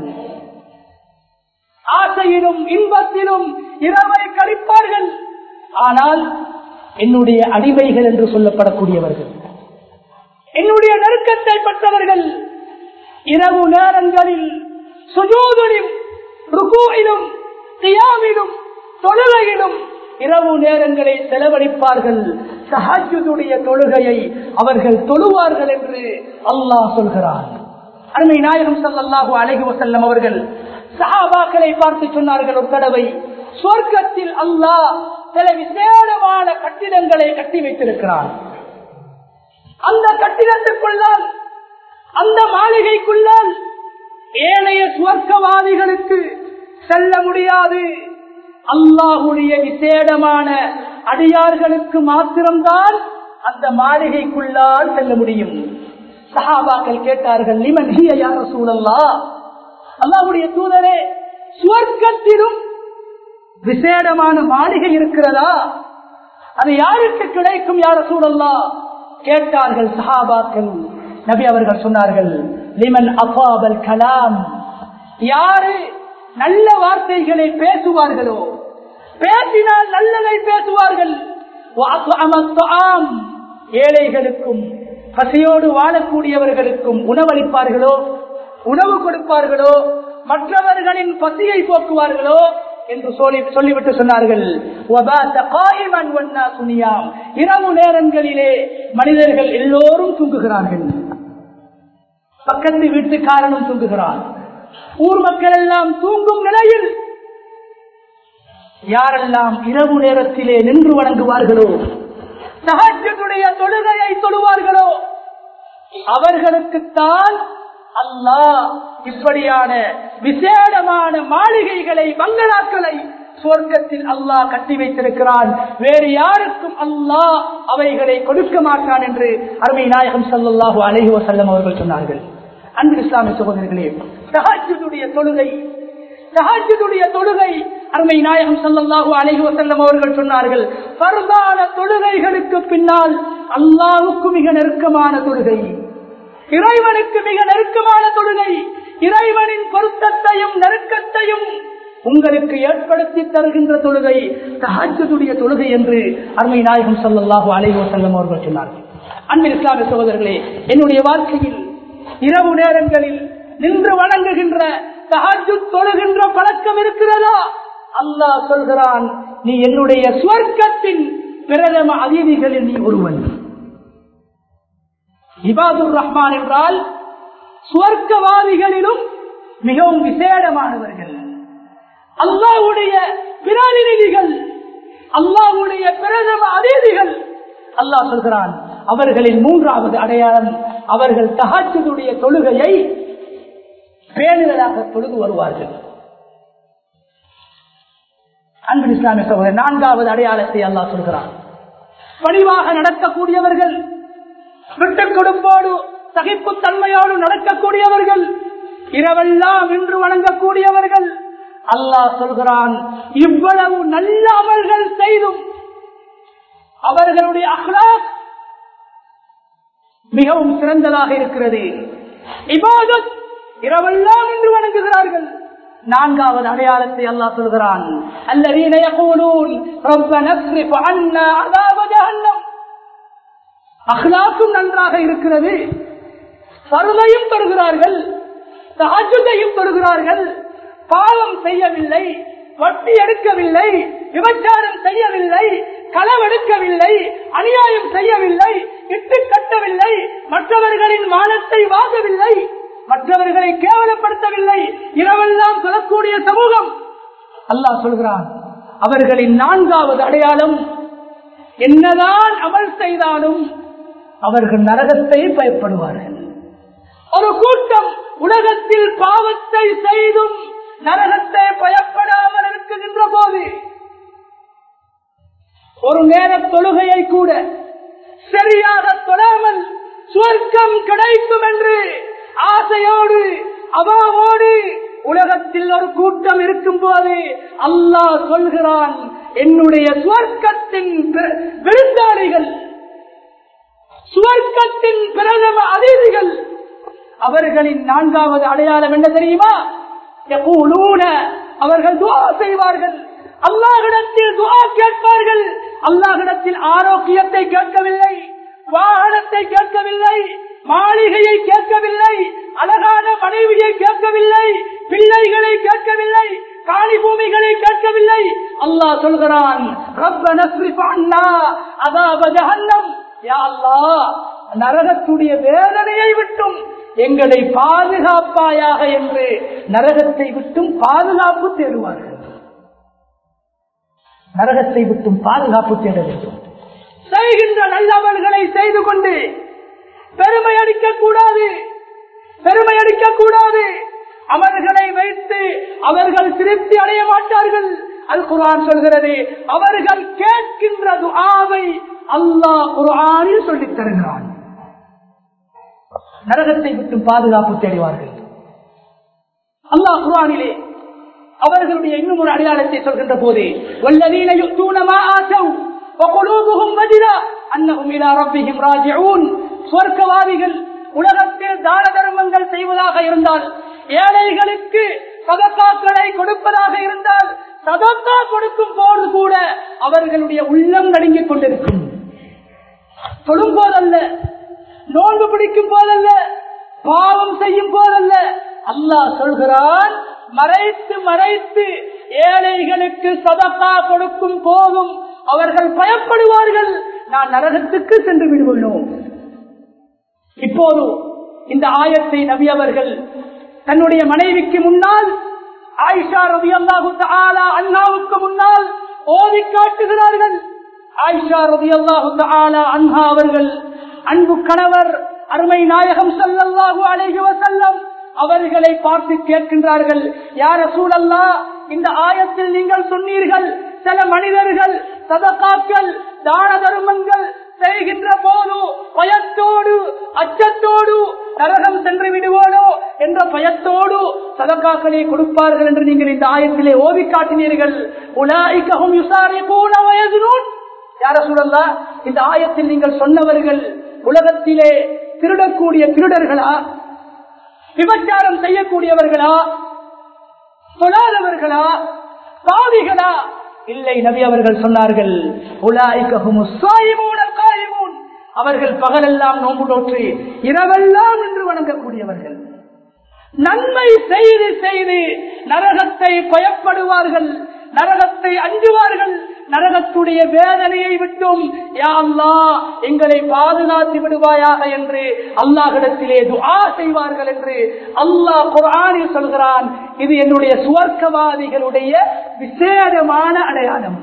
ஆசையிலும் இன்பத்திலும் இரவை கழிப்பார்கள் ஆனால் என்னுடைய அடிமைகள் என்று சொல்லப்படக்கூடியவர்கள் என்னுடைய நெருக்கத்தை பெற்றவர்கள் இரவு நேரங்களில் சுஜூதிலும் ருகூயிலும் தியாவிலும் தொழுகையிலும் இரவு நேரங்களை செலவழிப்பார்கள் சஹஜுடைய தொழுகையை அவர்கள் தொழுவார்கள் என்று அல்லாஹ் சொல்கிறார் அருமை நாயகம் சல்லாஹு அழகி வசல்லம் அவர்கள் சஹாபாக்களை பார்த்து சொன்னார்கள் ஒரு தடவை சொர்க்கத்தில் அல்லாஹ் சில விசேடமான கட்டிடங்களை கட்டி வைத்திருக்கிறான் அந்த கட்டிடத்துக்குள்ளால் அந்த மாளிகைக்குள்ளால் ஏனைய சுவர்க்கவாதிகளுக்கு செல்ல முடியாது அல்லாஹுடைய விசேடமான அடியார்களுக்கு மாத்திரம்தான் அந்த மாளிகைக்குள்ளால் செல்ல முடியும் சஹாபாக்கள் கேட்டார்கள் நிமன் யார சூழல்லா அல்லாஹுடைய தூதரே சுவர்க்கத்திலும் விசேடமான மாளிகை இருக்கிறதா அது யாருக்கு கிடைக்கும் யார சூழல்லா கேட்டார்கள் சஹாபாக்கள் நபி அவர்கள் சொன்னார்கள் லிமன் அபாபல் கலாம் யாரு நல்ல வார்த்தைகளை பேசுவார்களோ பேசினால் நல்லதை பேசுவார்கள் ஏழைகளுக்கும் பசியோடு வாழக்கூடியவர்களுக்கும் உணவளிப்பார்களோ உணவு கொடுப்பார்களோ மற்றவர்களின் பசியை போக்குவார்களோ என்று சொல்லி சொல்லிவிட்டு சொன்னார்கள் இரவு நேரங்களிலே மனிதர்கள் எல்லோரும் தூங்குகிறார்கள் பக்கத்து வீட்டுக்காரனும் தூங்குகிறான் ஊர் மக்கள் எல்லாம் தூங்கும் நிலையில் யாரெல்லாம் இரவு நேரத்திலே நின்று வணங்குவார்களோ சகஜத்துடைய தொழுகையை தொழுவார்களோ அவர்களுக்குத்தான் அல்லாஹ் இப்படியான விசேடமான மாளிகைகளை பங்களாக்களை சுவர்க்கத்தில் அல்லாஹ் கட்டி வைத்திருக்கிறான் வேறு யாருக்கும் அல்லாஹ் அவைகளை கொடுக்க மாட்டான் என்று அருமை நாயகம் சல்லாஹூ அலஹி வசல்லம் அவர்கள் சொன்னார்கள் அன்பு இஸ்லாமிய சகோதரர்களே சஹாஜுடைய தொழுகை சஹாஜுடைய தொழுகை அருமை நாயகம் சல்லாஹூ அலஹி வசல்லம் அவர்கள் சொன்னார்கள் பரதான தொழுகைகளுக்கு பின்னால் அல்லாவுக்கு மிக நெருக்கமான தொழுகை இறைவனுக்கு மிக நெருக்கமான தொழுகை இறைவனின் பொருத்தத்தையும் நெருக்கத்தையும் உங்களுக்கு ஏற்படுத்தி தருகின்ற தொழுகை தஹஜுடைய தொழுகை என்று அருமை நாயகம் ஸல்லல்லாஹு அலைஹி வஸல்லம் அவர்கள் சொன்னார்கள் அன்பில் இஸ்லாமிய சகோதரர்களே என்னுடைய வாழ்க்கையில் இரவு நேரங்களில் நின்று வணங்குகின்ற தஹஜு தொழுகின்ற பழக்கம் இருக்கிறதா அல்லாஹ் சொல்கிறான் நீ என்னுடைய சுவர்க்கத்தின் பிரதம அதிதிகளில் நீ ஒருவன் இபாதுர் ரஹ்மான் என்றால் சுவர்க்கவாதிகளிலும் மிகவும் விசேடமானவர்கள் அல்லாஹ்வுடைய பிரதிநிதிகள் அல்லாஹ்வுடைய பிரதம அதிதிகள் அல்லாஹ் சொல்கிறான் அவர்களின் மூன்றாவது அடையாளம் அவர்கள் தஹஜுடைய தொழுகையை பேணுதலாக தொழுது வருவார்கள் அன்பு இஸ்லாமிய சகோதரர் நான்காவது அடையாளத்தை அல்லாஹ் சொல்கிறான் பணிவாக நடக்கக்கூடியவர்கள் விட்டுக் கொடுப்போடு சகிப்பு தன்மையோடு நடக்கக்கூடியவர்கள் இரவெல்லாம் இன்று வணங்கக்கூடியவர்கள் அல்லாஹ் சொல்கிறான் இவ்வளவு நல்ல அமல்கள் செய்தும் அவர்களுடைய அஹ்லாக் மிகவும் சிறந்ததாக இருக்கிறது இபாதத் இரவெல்லாம் இன்று வணங்குகிறார்கள் நான்காவது அடையாளத்தை அல்லாஹ் சொல்கிறான் الذين يقولون ربنا اصرف عنا عذاب جهنم அஹ்லாக்கும் நன்றாக இருக்கிறது பருமையும் பெறுகிறார்கள் தஹஜுதையும் பெறுகிறார்கள் பாவம் செய்யவில்லை வட்டி எடுக்கவில்லை விபச்சாரம் செய்யவில்லை களவெடுக்கவில்லை அநியாயம் செய்யவில்லை இட்டு கட்டவில்லை மற்றவர்களின் மானத்தை வாங்கவில்லை மற்றவர்களை கேவலப்படுத்தவில்லை இரவெல்லாம் சொல்லக்கூடிய சமூகம் அல்லாஹ் சொல்கிறான் அவர்களின் நான்காவது அடையாளம் என்னதான் அமல் செய்தாலும் அவர்கள் நரகத்தை பயப்படுவார்கள் ஒரு கூட்டம் உலகத்தில் பாவத்தை செய்தும் நரகத்தை பயப்படாமல் இருக்குகின்ற போது ஒரு நேர தொழுகையை கூட சரியாக தொழாமல் சுவர்க்கம் கிடைக்கும் என்று ஆசையோடு அவாவோடு உலகத்தில் ஒரு கூட்டம் இருக்கும் போது அல்லாஹ் சொல்கிறான் என்னுடைய சுவர்க்கத்தின் பெ- விருந்தாளிகள் சுவர்க்கத்தின் பிரதம அதிதிகள் அவர்களின் நான்காவது அடையாளம் என்ன தெரியுமா யகூலூன, அவர்கள் துவா செய்வார்கள் அல்லாஹிடத்தில் துவா கேட்பார்கள் அல்லாஹிடத்தில் ஆரோக்கியத்தை கேட்கவில்லை வாகனத்தை கேட்கவில்லை மாளிகையை கேட்கவில்லை அழகான மனைவியை கேட்கவில்லை பிள்ளைகளை கேட்கவில்லை காணி பூமிகளை கேட்கவில்லை அல்லாஹ் சொல்கிறான் ரப்பன ஸ்ரிஃப் அன்னா அதாப ஜஹன்னம் யா அல்லாஹ் நரகத்துடைய வேதனையை விட்டும் எங்களை பாதுகாப்பாயாக என்று நரகத்தை விட்டும் பாதுகாப்பு தேடுவார்கள் நரகத்தை விட்டும் பாதுகாப்பு தேட வேண்டும் செய்கின்ற நல்லவர்களை செய்து கொண்டு பெருமை அடிக்க கூடாது பெருமை அடிக்க கூடாது அவர்களை வைத்து அவர்கள் திருப்தி அடைய மாட்டார்கள் அல் குர்ஆன் சொல்கிறது அவர்கள் கேட்கின்ற துஆவை அல்லாஹ் குர்ஆனில் சொல்லித் தருகிறான் நரகத்தை விட்டு பாதுகாப்பு தேடுவார்கள் அல்லாஹ் குர்ஆனிலே அவர்களுடைய இன்னும் ஒரு அடையாளத்தை சொல்கின்ற போது வல்லதீன யுத்தூன மா ஆசவ் وقلوبهم وجلة أنهم إلى ربهم راجعون சொர்க்கவாதிகள் உலகத்தில் தான தர்மங்கள் செய்வதாக இருந்தால் ஏழைகளுக்கு சதக்காக்களை கொடுப்பதாக இருந்தால் சதக்கா கொடுக்கும் போது கூட அவர்களுடைய உள்ளம் நடுங்கிக் கொண்டிருக்கும் தொழும் போதல்ல நோன்பு பிடிக்கும் போதல்ல பாவம் செய்யும் போதல்ல அல்லாஹ் சொல்கிறான் மறைத்து மறைத்து ஏழைகளுக்கு சதக்கா கொடுக்கும் போதும் அவர்கள் பயப்படுவார்கள் நான் நரகத்துக்கு சென்று விடுவேனோ இப்போது இந்த ஆயத்தை நபி அவர்கள் தன்னுடைய மனைவிக்கு முன்னால் ஆயிஷா ரவி அல்லாஹு அண்ணாவுக்கு முன்னால் ஓதி காட்டுகிறார்கள் ஆயிஷா ரவி அல்லாஹு அன்ஹா அவர்கள் அன்பு கணவர் அருமை நாயகம் சல்லல்லாஹு அலைஹி வஸல்லம் அவர்களை பார்த்து கேட்கின்றார்கள் யார சூழல்லா இந்த ஆயத்தில் நீங்கள் சொன்னீர்கள் சில மனிதர்கள் சதகாக்கள் தான தர்மங்கள் செய்கின்ற போது பயத்தோடு அச்சத்தோடு நரகம் சென்று விடுவோனோ என்ற பயத்தோடு சதக்காக்களை கொடுப்பார்கள் என்று நீங்கள் இந்த ஆயத்திலே ஓதி காட்டினீர்கள் உலாய்கவும் விசாரி போன வயதினோன் யார சூழல்லா இந்த ஆயத்தில் நீங்கள் சொன்னவர்கள் உலகத்திலே திருடக்கூடிய திருடர்களா விபச்சாரம் செய்யக்கூடியவர்களா தொழாதவர்களா பாவிகளா இல்லை நபி அவர்கள் சொன்னார்கள் உலாய்கஹுமு ஸாயிமூன காயிமூன். அவர்கள் பகலெல்லாம் நோன்பு நோற்று இரவெல்லாம் நின்று வணங்கக்கூடியவர்கள் நன்மை செய்து செய்து நரகத்தை பயப்படுவார்கள் நரகத்தை அஞ்சுவார்கள் நரகத்துடைய வேதனையை விட்டும் யா அல்லாஹ் எங்களை பாதுகாத்து விடுவாயாக என்று அல்லாஹிடத்திலே துஆ செய்வார்கள் என்று அல்லாஹ் குர்ஆனில் சொல்கிறான் இது என்னுடைய சுவர்க்கவாதிகளுடைய விசேடமான அடையாளம்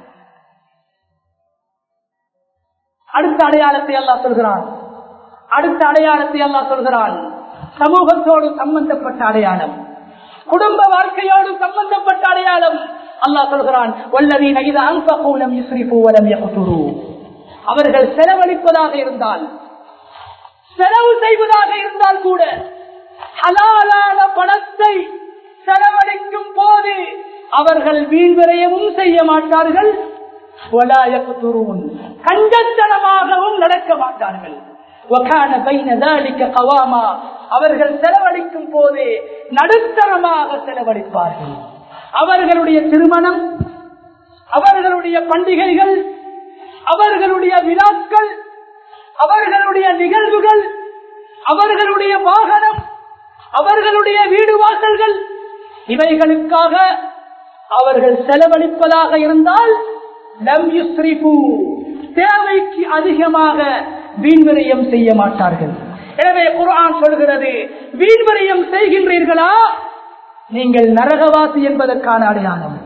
அடுத்த அடையாளத்தை அல்லாஹ் சொல்கிறான் அடுத்த அடையாளத்தை அல்லாஹ் சொல்கிறான் சமூகத்தோடு சம்பந்தப்பட்ட அடையாளம் குடும்ப வாழ்க்கையோடு சம்பந்தப்பட்ட அடையாளம் அல்லாஹ் சொல்கிறான் வல்லவீன இது அன்பகூலம் யுஸ்ரிஃபு வலம் யக்துரு அவர்கள் செலவழிப்பதாக இருந்தால் செலவு செய்வதாக இருந்தால் கூட ஹலாலான பணத்தை செலவழிக்கும் போது அவர்கள் வீண்விரயமும் செய்ய மாட்டார்கள் ولا يقترون. கஞ்சத்தனமாகவும் நடக்க மாட்டார்கள் وكان بين ذلك قواما. அவர்கள் செலவழிக்கும் போது நடுத்தரமாக செலவழிப்பார்கள் அவர்களுடைய திருமணம் அவர்களுடைய பண்டிகைகள் அவர்களுடைய விழாக்கள் அவர்களுடைய நிகழ்வுகள் அவர்களுடைய வாகனம் அவர்களுடைய வீடு வாசல்கள் இவைகளுக்காக அவர்கள் செலவழிப்பதாக இருந்தால் லம் யுஸ்ரிஃபு. தேவைக்கு அதிகமாக வீண்விரயம் செய்ய மாட்டார்கள் எனவே குர்ஆன் சொல்கிறது வீண்விரயம் செய்கின்றீர்களா நீங்கள் நரகவாசி என்பதற்கான அடையாளம்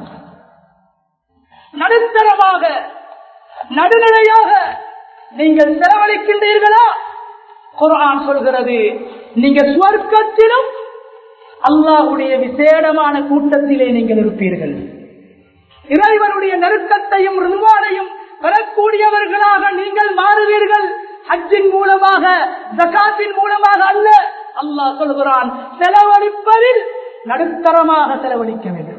நடுத்தரமாக நடுநிலையாக நீங்கள் செலவழிக்கின்றீர்களா குர்ஆன் சொல்கிறது நீங்க சுவர்க்கத்திலும் அல்லாஹ்வுடைய விசேடமான கூட்டத்திலே நீங்கள் இருப்பீர்கள் இறைவனுடைய நெருக்கத்தையும் ரிவானையும் பெறக்கூடியவர்களாக நீங்கள் மாறுவீர்கள் ஹஜ்ஜின் மூலமாக ஜகாத்தின் மூலமாக அல்ல அல்லாஹ் சொல்கிறான் செலவழிப்பதில் நடுத்தரமாக செலவழிக்க வேண்டும்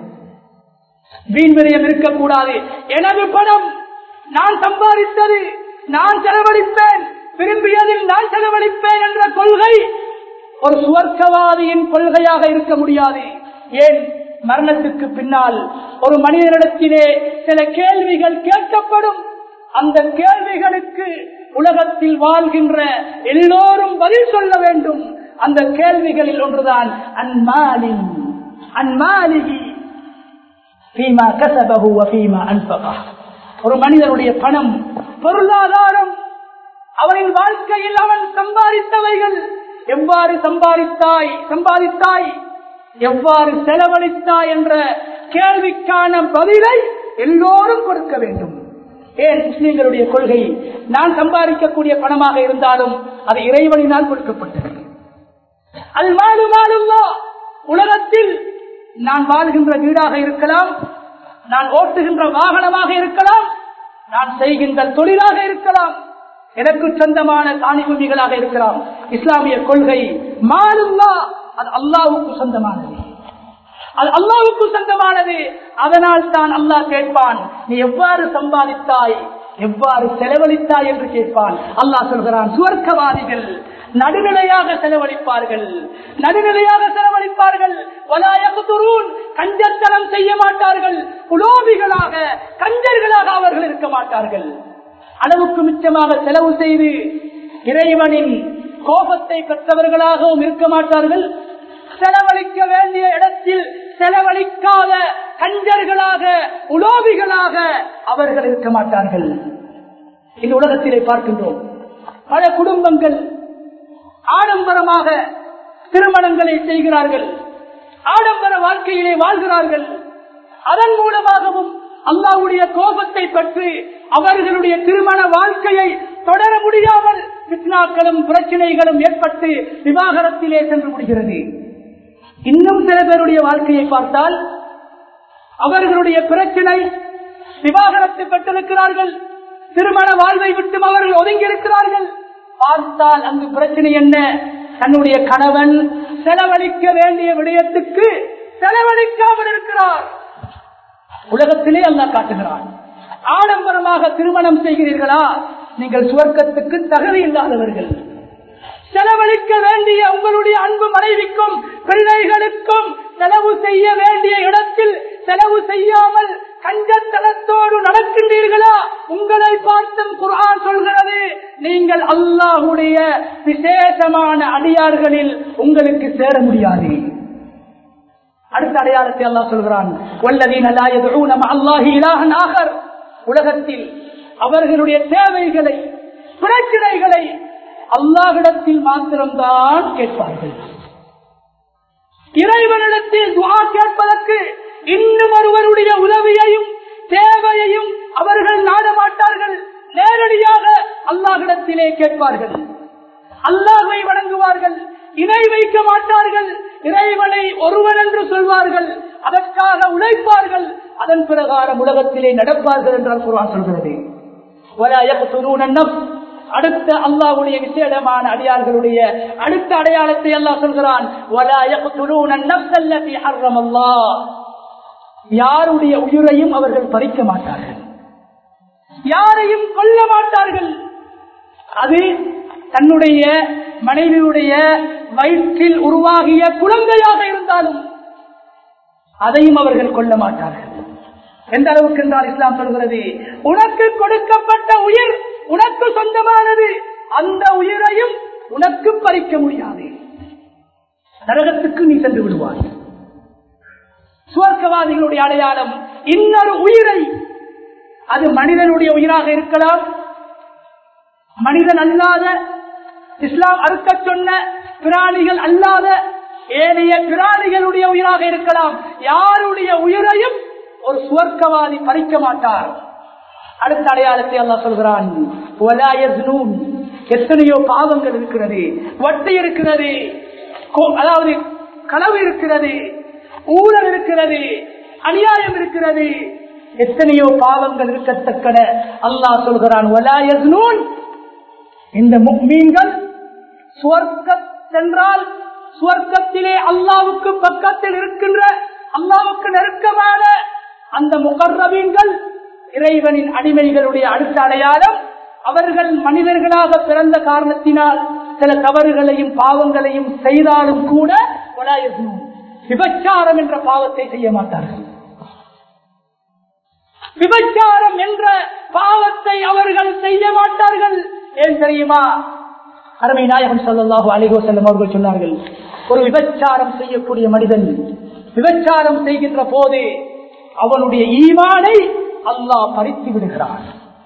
வீண் விரயம் இருக்கக்கூடாது எனது பணம் நான் சம்பாதித்தது நான் செலவழிப்பேன் விரும்பியதில் நான் செலவழிப்பேன் என்ற கொள்கை ஒரு சுவர்க்கவாதியின் கொள்கையாக இருக்க முடியாது ஏன் மரணத்துக்கு பின்னால் ஒரு மனிதனிடத்திலே சில கேள்விகள் கேட்கப்படும் அந்த கேள்விகளுக்கு உலகத்தில் வாழ்கின்ற எல்லோரும் பதில் சொல்ல வேண்டும் அந்த கேள்விகளில் ஒன்றுதான் அன்மாலி அன்மாலிகி ஃபீமா கசபஹு வ ஃபீமா அன்ஃபகஹ். ஒரு மனிதனுடைய பணம் பொருளாதாரம் அவனின் வாழ்க்கையில் அவன் சம்பாதித்தவைகள் எவ்வாறு சம்பாதித்தாய் சம்பாதித்தாய் எவ்வாறு செலவழித்தாய் என்ற கேள்விக்கான பதிலை எல்லோரும் கொடுக்க வேண்டும் ஏன் முஸ்லிம்களுடைய கொள்கை நான் சம்பாதிக்கக்கூடிய பணமாக இருந்தாலும் அது இறைவனினால் கொடுக்கப்பட்டது அல் மாலு மாலுல்லா உலகத்தில் நான் வாழ்கின்ற வீடாக இருக்கலாம் நான் ஓட்டுகின்ற வாகனமாக இருக்கலாம் நான் செய்கின்ற தொழிலாக இருக்கலாம் எனக்கு சொந்தமான காணி பூமிகளாக இருக்கலாம் இஸ்லாமிய கொள்கை மாலுல்லா அது அல்லாவுக்கு சொந்தமானது அது அல்லாவுக்கு சொந்தமானது அதனால் தான் அல்லாஹ் கேட்பான் நீ எவ்வாறு சம்பாதித்தாய் எவ்வாறு செலவழித்தாய் என்று கேட்பான் அல்லாஹ் சொல்கிறான் சுவர்க்கவாதிகள் நடுநிலையாக செலவழிப்பார்கள் நடுநிலையாக செலவழிப்பார்கள் வலாயகுதுரூன் கஞ்சத்தனம் செய்ய மாட்டார்கள் உலோபிகளாக கஞ்சர்களாக அவர்கள் இருக்க மாட்டார்கள் அளவுக்கு மிச்சமாக செலவு செய்து இறைவனின் கோபத்தை பெற்றவர்களாகவும் இருக்க மாட்டார்கள் செலவழிக்க வேண்டிய இடத்தில் செலவழிக்காத கஞ்சர்களாக உலோபிகளாக அவர்கள் இருக்க மாட்டார்கள் இந்த உலகத்திலே பார்க்கின்றோம் பல குடும்பங்கள் ஆடம்பரமாக திருமணங்களை செய்கிறார்கள் ஆடம்பர வாழ்க்கையிலே வாழ்கிறார்கள் அதன் மூலமாகவும் அல்லாவுடைய கோபத்தை பற்றி அவர்களுடைய திருமண வாழ்க்கையை தொடர முடியாமல் பித்னாக்களும் பிரச்சனைகளும் ஏற்பட்டு விவாகரத்திலே சென்று முடிகிறது இன்னும் சில பேருடைய வாழ்க்கையை பார்த்தால் அவர்களுடைய பிரச்சனை விவாகரத்து பெற்றிருக்கிறார்கள் திருமண வாழ்வை விட்டும் அவர்கள் ஒதுங்கி இருக்கிறார்கள் பார்த்தால் அங்கு பிரச்சனை என்ன தன்னுடைய கணவன் செலவழிக்க வேண்டிய விடயத்துக்கு செலவழிக்காமல் இருக்கிறார் உலகத்திலே அல்லா காட்டுகிறான் ஆடம்பரமாக திருமணம் செய்கிறீர்களா நீங்கள் சுவர்க்கத்துக்கு தகுதி இல்லாதவர்கள் செலவழிக்க வேண்டிய உங்களுடைய அன்பு மனைவிக்கும் பிள்ளைகளுக்கும் செலவு செய்ய வேண்டிய இடத்தில் செலவு செய்யாமல் கஞ்சத்தனத்தோடு நடக்கின்றீர்களா உங்களை பார்த்தும் குர்ஆன் சொல்கிறது நீங்கள் அல்லாஹுடைய விசேஷமான அடியார்களில் உங்களுக்கு சேர முடியாது அடுத்த அடையாளத்தை அல்லாஹ் சொல்கிறான் வல்லதீன லா யதுஊன மஅ அல்லாஹி இலாஹன் ஆகர் உலகத்தில் அவர்களுடைய தேவைகளை பிரச்சனைகளை அல்லாஹ்விடத்தில் மாத்திரம்தான் கேட்பார்கள் இறைவனிடத்தில் துஆ கேட்பதற்கு இன்னும் ஒருவருடைய உதவியையும் தேவையையும் அவர்கள் நாட மாட்டார்கள் நேரடியாக அல்லாஹ்விடத்திலே கேட்பார்கள் அல்லாஹை வணங்குவார்கள் இணை வைக்க மாட்டார்கள் இறைவனை ஒருவன் என்று சொல்வார்கள் அதற்காக உழைப்பார்கள் அதன் பிரகாரம் உலகத்திலே நடப்பார்கள் என்றால் குர்ஆன் சொல்கிறது وَلَا يَقْتُلُونَ النَّفْسَ அடுத்த அல்லாஹ்வுடைய விசேடமான அடியார்களுடைய அடுத்த அடையாளத்தை அல்லாஹ் சொல்கிறான் وَلَا يَقْتُلُونَ النَّفْسَ الَّتِي حَرَّمَ اللَّهُ யாருடைய உயிரையும் அவர்கள் பறிக்க மாட்டார்கள் யாரையும் கொல்ல மாட்டார்கள் அது தன்னுடைய மனைவியுடைய வயிற்றில் உருவாகிய குழந்தையாக இருந்தாலும் அதையும் அவர்கள் கொல்ல மாட்டார்கள் எந்த அளவுக்கு என்றால் இஸ்லாம் சொல்கிறது உனக்கு கொடுக்கப்பட்ட உயிர் உனக்கு சொந்தமானது அந்த உயிரையும் உனக்கு பறிக்க முடியாது நரகத்துக்கு நீ சென்று விடுவாய் சுவர்க்கவாதிகளுடைய அடையாளம் இன்னொரு உயிரை அது மனிதனுடைய உயிராக இருக்கலாம் மனிதன் அல்லாத இஸ்லாம் அறுக்க சொன்ன பிராணிகள் அல்லாத ஏனைய பிராணிகளுடைய உயிராக இருக்கலாம் யாருடைய உயிரையும் ஒரு சுவர்க்கவாதி பறிக்க மாட்டார் அடுத்த அடையாளத்தை அல்லாஹ் சொல்கிறான் "வலா யஸ்னூன்." எத்தனையோ பாவங்கள் இருக்கிறது வட்டி இருக்கிறது கோ- அதாவது களவு இருக்கிறது ஊழல் இருக்கிறது அநியாயம் இருக்கிறது எத்தனையோ பாவங்கள் இருக்கத்தக்கன அல்லாஹ் சொல்கிறான் "வலா யஸ்னூன்." இந்த முக்மீன்கள் சுவர்க்க சென்றால் சுவர்க்கத்திலே அல்லாவுக்கு பக்கத்தில் இருக்கின்ற அல்லாவுக்கு நெருக்கமான அந்த முகர்ரவீன்கள் இறைவனின் அடிமைகளுடைய அடுத்த அடையாளம் அவர்கள் மனிதர்களாக பிறந்த காரணத்தினால் சில தவறுகளையும் பாவங்களையும் செய்தாலும் கூட வலா யஸ்னூன். விபச்சாரம் என்ற பாவத்தை செய்ய மாட்டார்கள் விபச்சாரம் என்ற பாவத்தை அவர்கள் செய்ய மாட்டார்கள் ஏன் தெரியுமா அருமை நாயகம் ஸல்லல்லாஹு அலைஹி வஸல்லம் அவர்கள் சொன்னார்கள் ஒரு விபச்சாரம் செய்யக்கூடிய மனிதன் விபச்சாரம் செய்கின்ற போது அவனுடைய ஈமானை அல்லாஹ் பறித்து விடுகிறான்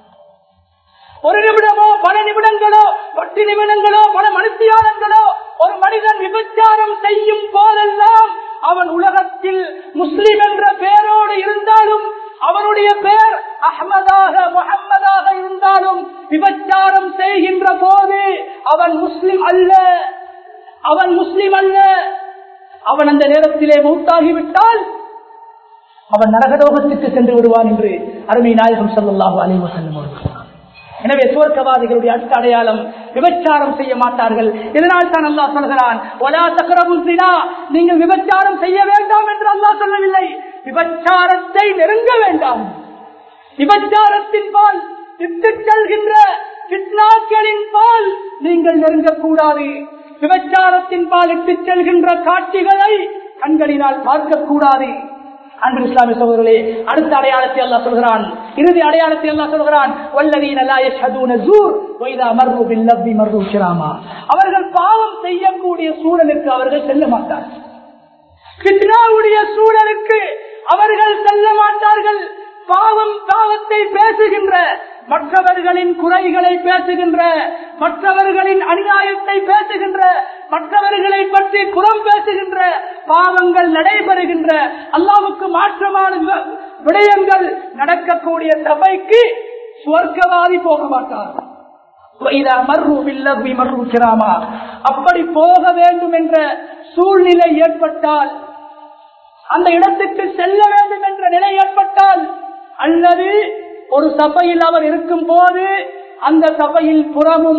ஒரு நிமிடமோ பல நிமிடங்களோ பத்து நிமிடங்களோ பல மனுஷியானங்களோ ஒரு மனிதன் விபச்சாரம் செய்யும் போதெல்லாம் அவன் உலகத்தில் முஸ்லிம் என்ற பெயரோடு இருந்தாலும் அவனுடைய பெயர் அஹ்மதாக முகம்மதாக இருந்தாலும் விபச்சாரம் செய்கின்ற போது அவன் முஸ்லிம் அல்ல அவன் முஸ்லிம் அல்ல அவன் அந்த நேரத்திலே மூத்தாகிவிட்டால் அவன் நரகலோகத்துக்கு சென்று விடுவான் என்று அருமை நாயகம் ஸல்லல்லாஹு அலைஹி வஸல்லம் அவர்கள் சொன்னார். எனவே சுவர்க்கவாதிகளுடைய அடுத்த அடையாளம் விபச்சாரம் செய்ய மாட்டார்கள் இதனால் தான் அல்லாஹ் சொல்கிறான் "வலா தக்ரபு ஸினா." நீங்கள் விபச்சாரம் செய்ய வேண்டாம் என்று அல்லாஹ் சொல்லவில்லை விபச்சாரத்தை நெருங்க வேண்டாம் விபச்சாரத்தின் பால் விட்டு செல்கின்ற பித்னாக்களின் பால் நீங்கள் நெருங்கக்கூடாது விபச்சாரத்தின் பால் இட்டு செல்கின்ற காட்சிகளை கண்களினால் பார்க்கக்கூடாது அன்பு இஸ்லாமிய சகோதரர்களே அடுத்த அடையாளத்தை அல்லாஹ் சொல்கிறான் இறுதி அடையாளத்தை அல்லாஹ் சொல்கிறான் வல்லதீன லா யஷ்ஹதூன ஸூர் வ இதா மர்ரு பில் லவ்வி மர்ரு கிராமா அவர்கள் பாவம் செய்யக்கூடிய சூழலுக்கு அவர்கள் செல்ல மாட்டார்கள் ஃபித்னாவுடைய சூழலுக்கு அவர்கள் செல்ல மாட்டார்கள் பாவம் பாவத்தை பேசுகின்ற மற்றவர்களின் குறைகளை பேசுகின்ற மற்றவர்களின் அநியாயத்தை பேசுகின்ற மற்றவர்களை பற்றி புறம் பேசுகின்ற பாவங்கள் நடைபெறுகின்ற அல்லாவுக்கு மாற்றமான வி- விடயங்கள் நடக்கக்கூடிய சபைக்கு சுவர்க்கவாதி போக மாட்டார் وَإِذَا مَرُّوا بِاللَّغْوِ مَرُّوا كِرَامًا. அப்படி போக வேண்டும் என்ற சூழ்நிலை ஏற்பட்டால் அந்த இடத்துக்கு செல்ல வேண்டும் என்ற நிலை ஏற்பட்டால் அல்லது ஒரு சபையில் அவர் இருக்கும் போது அந்த சபையில் புறமும்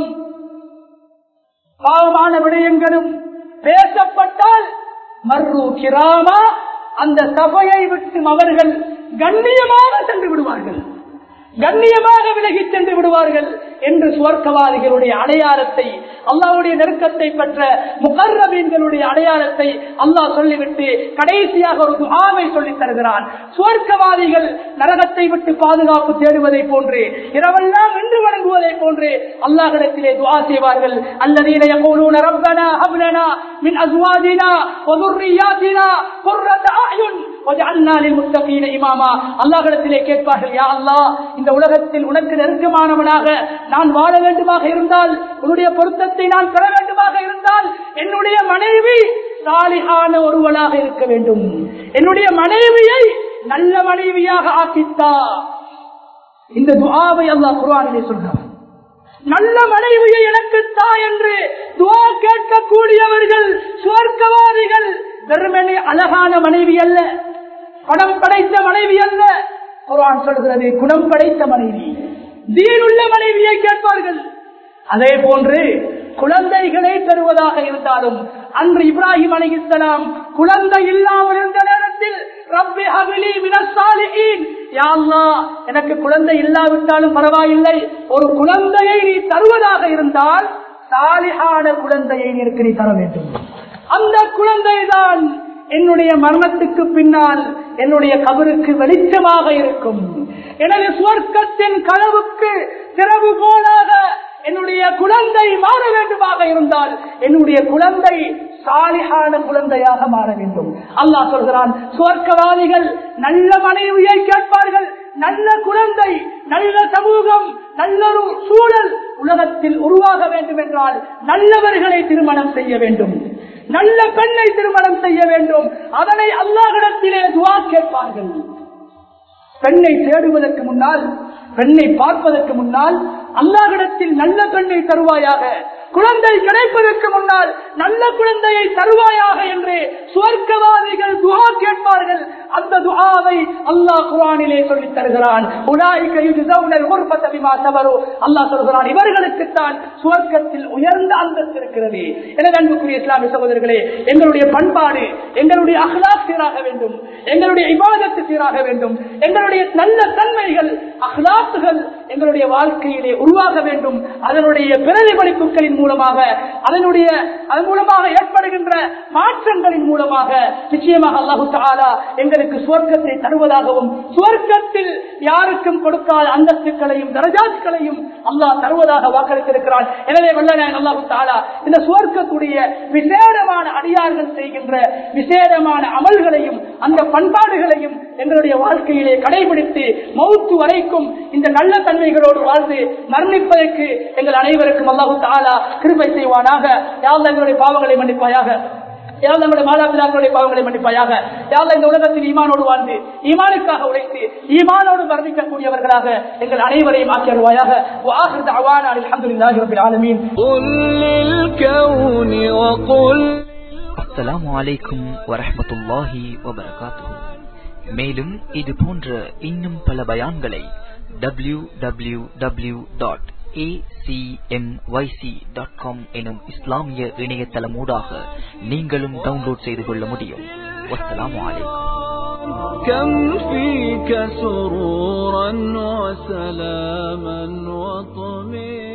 பாவமான விடயங்களும் பேசப்பட்டால் மர்ரு கிராமா அந்த சபையை விட்டு அவர்கள் கண்ணியமாக சென்று விடுவார்கள் கண்ணியமாக விலகி சென்று விடுவார்கள் என்று சுவர்க்கவாதிகளுடைய அடையாளத்தை அல்லாவுடைய நெருக்கத்தை பெற்ற முகர்ரபீன்களுடைய அடையாளத்தை அல்லாஹ் சொல்லிவிட்டு கடைசியாக ஒரு துகாவை சொல்லித் தருகிறான் சுவர்க்கவாதிகள் நரகத்தை விட்டு பாதுகாப்பு தேடுவதை போன்று இரவெல்லாம் நின்று வணங்குவதை போன்று அல்லாஹிடத்திலே துவா செய்வார்கள் அல்லதீன يقولون ربنا هب لنا من ازواجنا وذرياتنا قرة اعين واجعلنا للمتقين اماما அல்லாஹ்விடத்திலே கேட்பார்கள் யா அல்லாஹ் இந்த உலகத்தில் உனக்கு நெருக்கமானவனாக நான் வாழ வேண்டுமாக இருந்தால் உன்னுடைய பொருத்தத்தை நான் பெற வேண்டுமாக இருந்தால் என்னுடைய மனைவி சாலிகான ஒருவனாக இருக்க வேண்டும் என்னுடைய மனைவியை நல்ல மனைவியாக ஆக்கித்தா இந்த துஆவை அல்லாஹ் குர்ஆனிலே சொல்கிறார் நல்ல மனைவியை எனக்கு தா என்று துவா கேட்கக்கூடியவர்கள் சுவர்க்கவாதிகள் வெறுமனே அழகான மனைவி அல்ல பணம் படைத்த மனைவி அல்ல குரான் சொல்கிறது குணம் படைத்த மனைவி தீனுள்ள மனைவியை கேட்பார்கள் அதே போன்று குழந்தைகளை பெறுவதாக இருந்தாலும் அன்று இப்ராஹிம் அலிஸ்லாம் குழந்தை இல்லாமல் இருந்த நேரத்தில் ரப்பி ஹபிலி மினஸ்ஸாலிஹீன் யா அல்லாஹ் எனக்கு குழந்தை இல்லாவிட்டாலும் பரவாயில்லை ஒரு குழந்தையை நீ தருவதாக இருந்தால் சாலிஹான குழந்தையை எனக்கு நீ தர வேண்டும் அந்த குழந்தைதான் என்னுடைய மரணத்துக்கு பின்னால் என்னுடைய கபருக்கு வெளிச்சமாக இருக்கும் எனது சுவர்க்கத்தின் கனவுக்கு திறவு போலாக என்னுடைய குழந்தை மாற வேண்டுமாக இருந்தால் என்னுடைய குழந்தை சாலிகான குழந்தையாக மாற வேண்டும் அல்லாஹ் சொல்கிறான் சுவர்க்கவாதிகள் நல்ல மனைவியை கேட்பார்கள் நல்ல குழந்தை நல்ல சமூகம் நல்லொரு சூழல் உலகத்தில் உருவாக வேண்டும் என்றால் நல்லவர்களை திருமணம் செய்ய வேண்டும் நல்ல பெண்ணை திருமணம் செய்ய வேண்டும் அதனை அல்லாஹிடத்திலே துவா கேட்பார்கள் பெண்ணை தேடுவதற்கு முன்னால் பெண்ணை பார்ப்பதற்கு முன்னால் அல்லாஹிடத்தில் நல்ல பெண்ணை தருவாயாக குழந்தை கிடைப்பதற்கு முன்னால் நல்ல குழந்தையை தருவாயாக என்று சுவர்க்கவாதிகள் துவா கேட்பார்கள் அந்த துஆவை அல்லாஹ் குரானிலே சொல்லித் தருகிறான் உலாய்க யுஜ்ஸவுனல் குர்பத பிமா சபரு அல்லாஹ் சொல்கிறான் இவர்களுக்குத்தான் சுவர்க்கத்தில் உயர்ந்த அந்தஸ்து இருக்கிறது எனவே அன்புக்குரிய இஸ்லாமிய சகோதரர்களே எங்களுடைய பண்பாடு எங்களுடைய அஹ்லாக் சீராக வேண்டும் எங்களுடைய இபாதத்து சீராக வேண்டும் எங்களுடைய நல்ல தன்மைகள் அஹ்லாக்குகள் எங்களுடைய வாழ்க்கையிலே உருவாக வேண்டும் அதனுடைய பிரதிபலிப்புகளின் மூலமாக அதனுடைய அதன் மூலமாக ஏற்படுகின்ற மாற்றங்களின் மூலமாக நிச்சயமாக அல்லாஹு தாலா எங்களுக்கு சுவர்க்கத்தை தருவதாகவும் சுவர்க்கத்தில் யாருக்கும் கொடுக்காத அந்தஸ்துக்களையும் தரஜாத்துக்களையும் அல்லாஹ் தருவதாக வாக்களித்திருக்கிறான் எனவே வல்லநாயன் அல்லாஹு தாலா இந்த சுவர்க்கத்துடைய விசேடமான அடியார்கள் செய்கின்ற விசேடமான அமல்களையும் அந்த பண்பாடுகளையும் எங்களுடைய வாழ்க்கையிலே கடைபிடித்து மௌத்து வரைக்கும் இந்த நல்ல தன்மைகளோடு வாழ்ந்து மரணிப்பதற்கு எங்கள் அனைவருக்கும் அல்லாஹு தாலா கிருபை செய்வானாக யாரும் எங்களுடைய பாவங்களை மன்னிப்பாயாக யாரும் நம்முடைய மாதாபிதாக்களுடைய பாவங்களை மன்னிப்பாயாக யாரும் இந்த உலகத்தில் ஈமானோடு வாழ்ந்து ஈமானுக்காக உழைத்து ஈமானோடு மரணிக்கக்கூடியவர்களாக எங்கள் அனைவரையும் ஆக்கியருவாயாக வாஹிர் அவான் அல்ஹம்துலில்லாஹி ரப்பில் ஆலமீன் قل للكون وقل அஸ்ஸலாமு அலைக்கும் வரஹ்மத்துல்லாஹி வபரகாத்துஹு மேலும் இது போன்ற இன்னும் பல பயான்களை W W W dot dot com எனும் இஸ்லாமிய இணையதளமூடாக நீங்களும் டவுன்லோட் செய்து கொள்ள முடியும் வஸ்ஸலாமு அலைக்கும் كم فيك سرورا وسلاما وطمئنا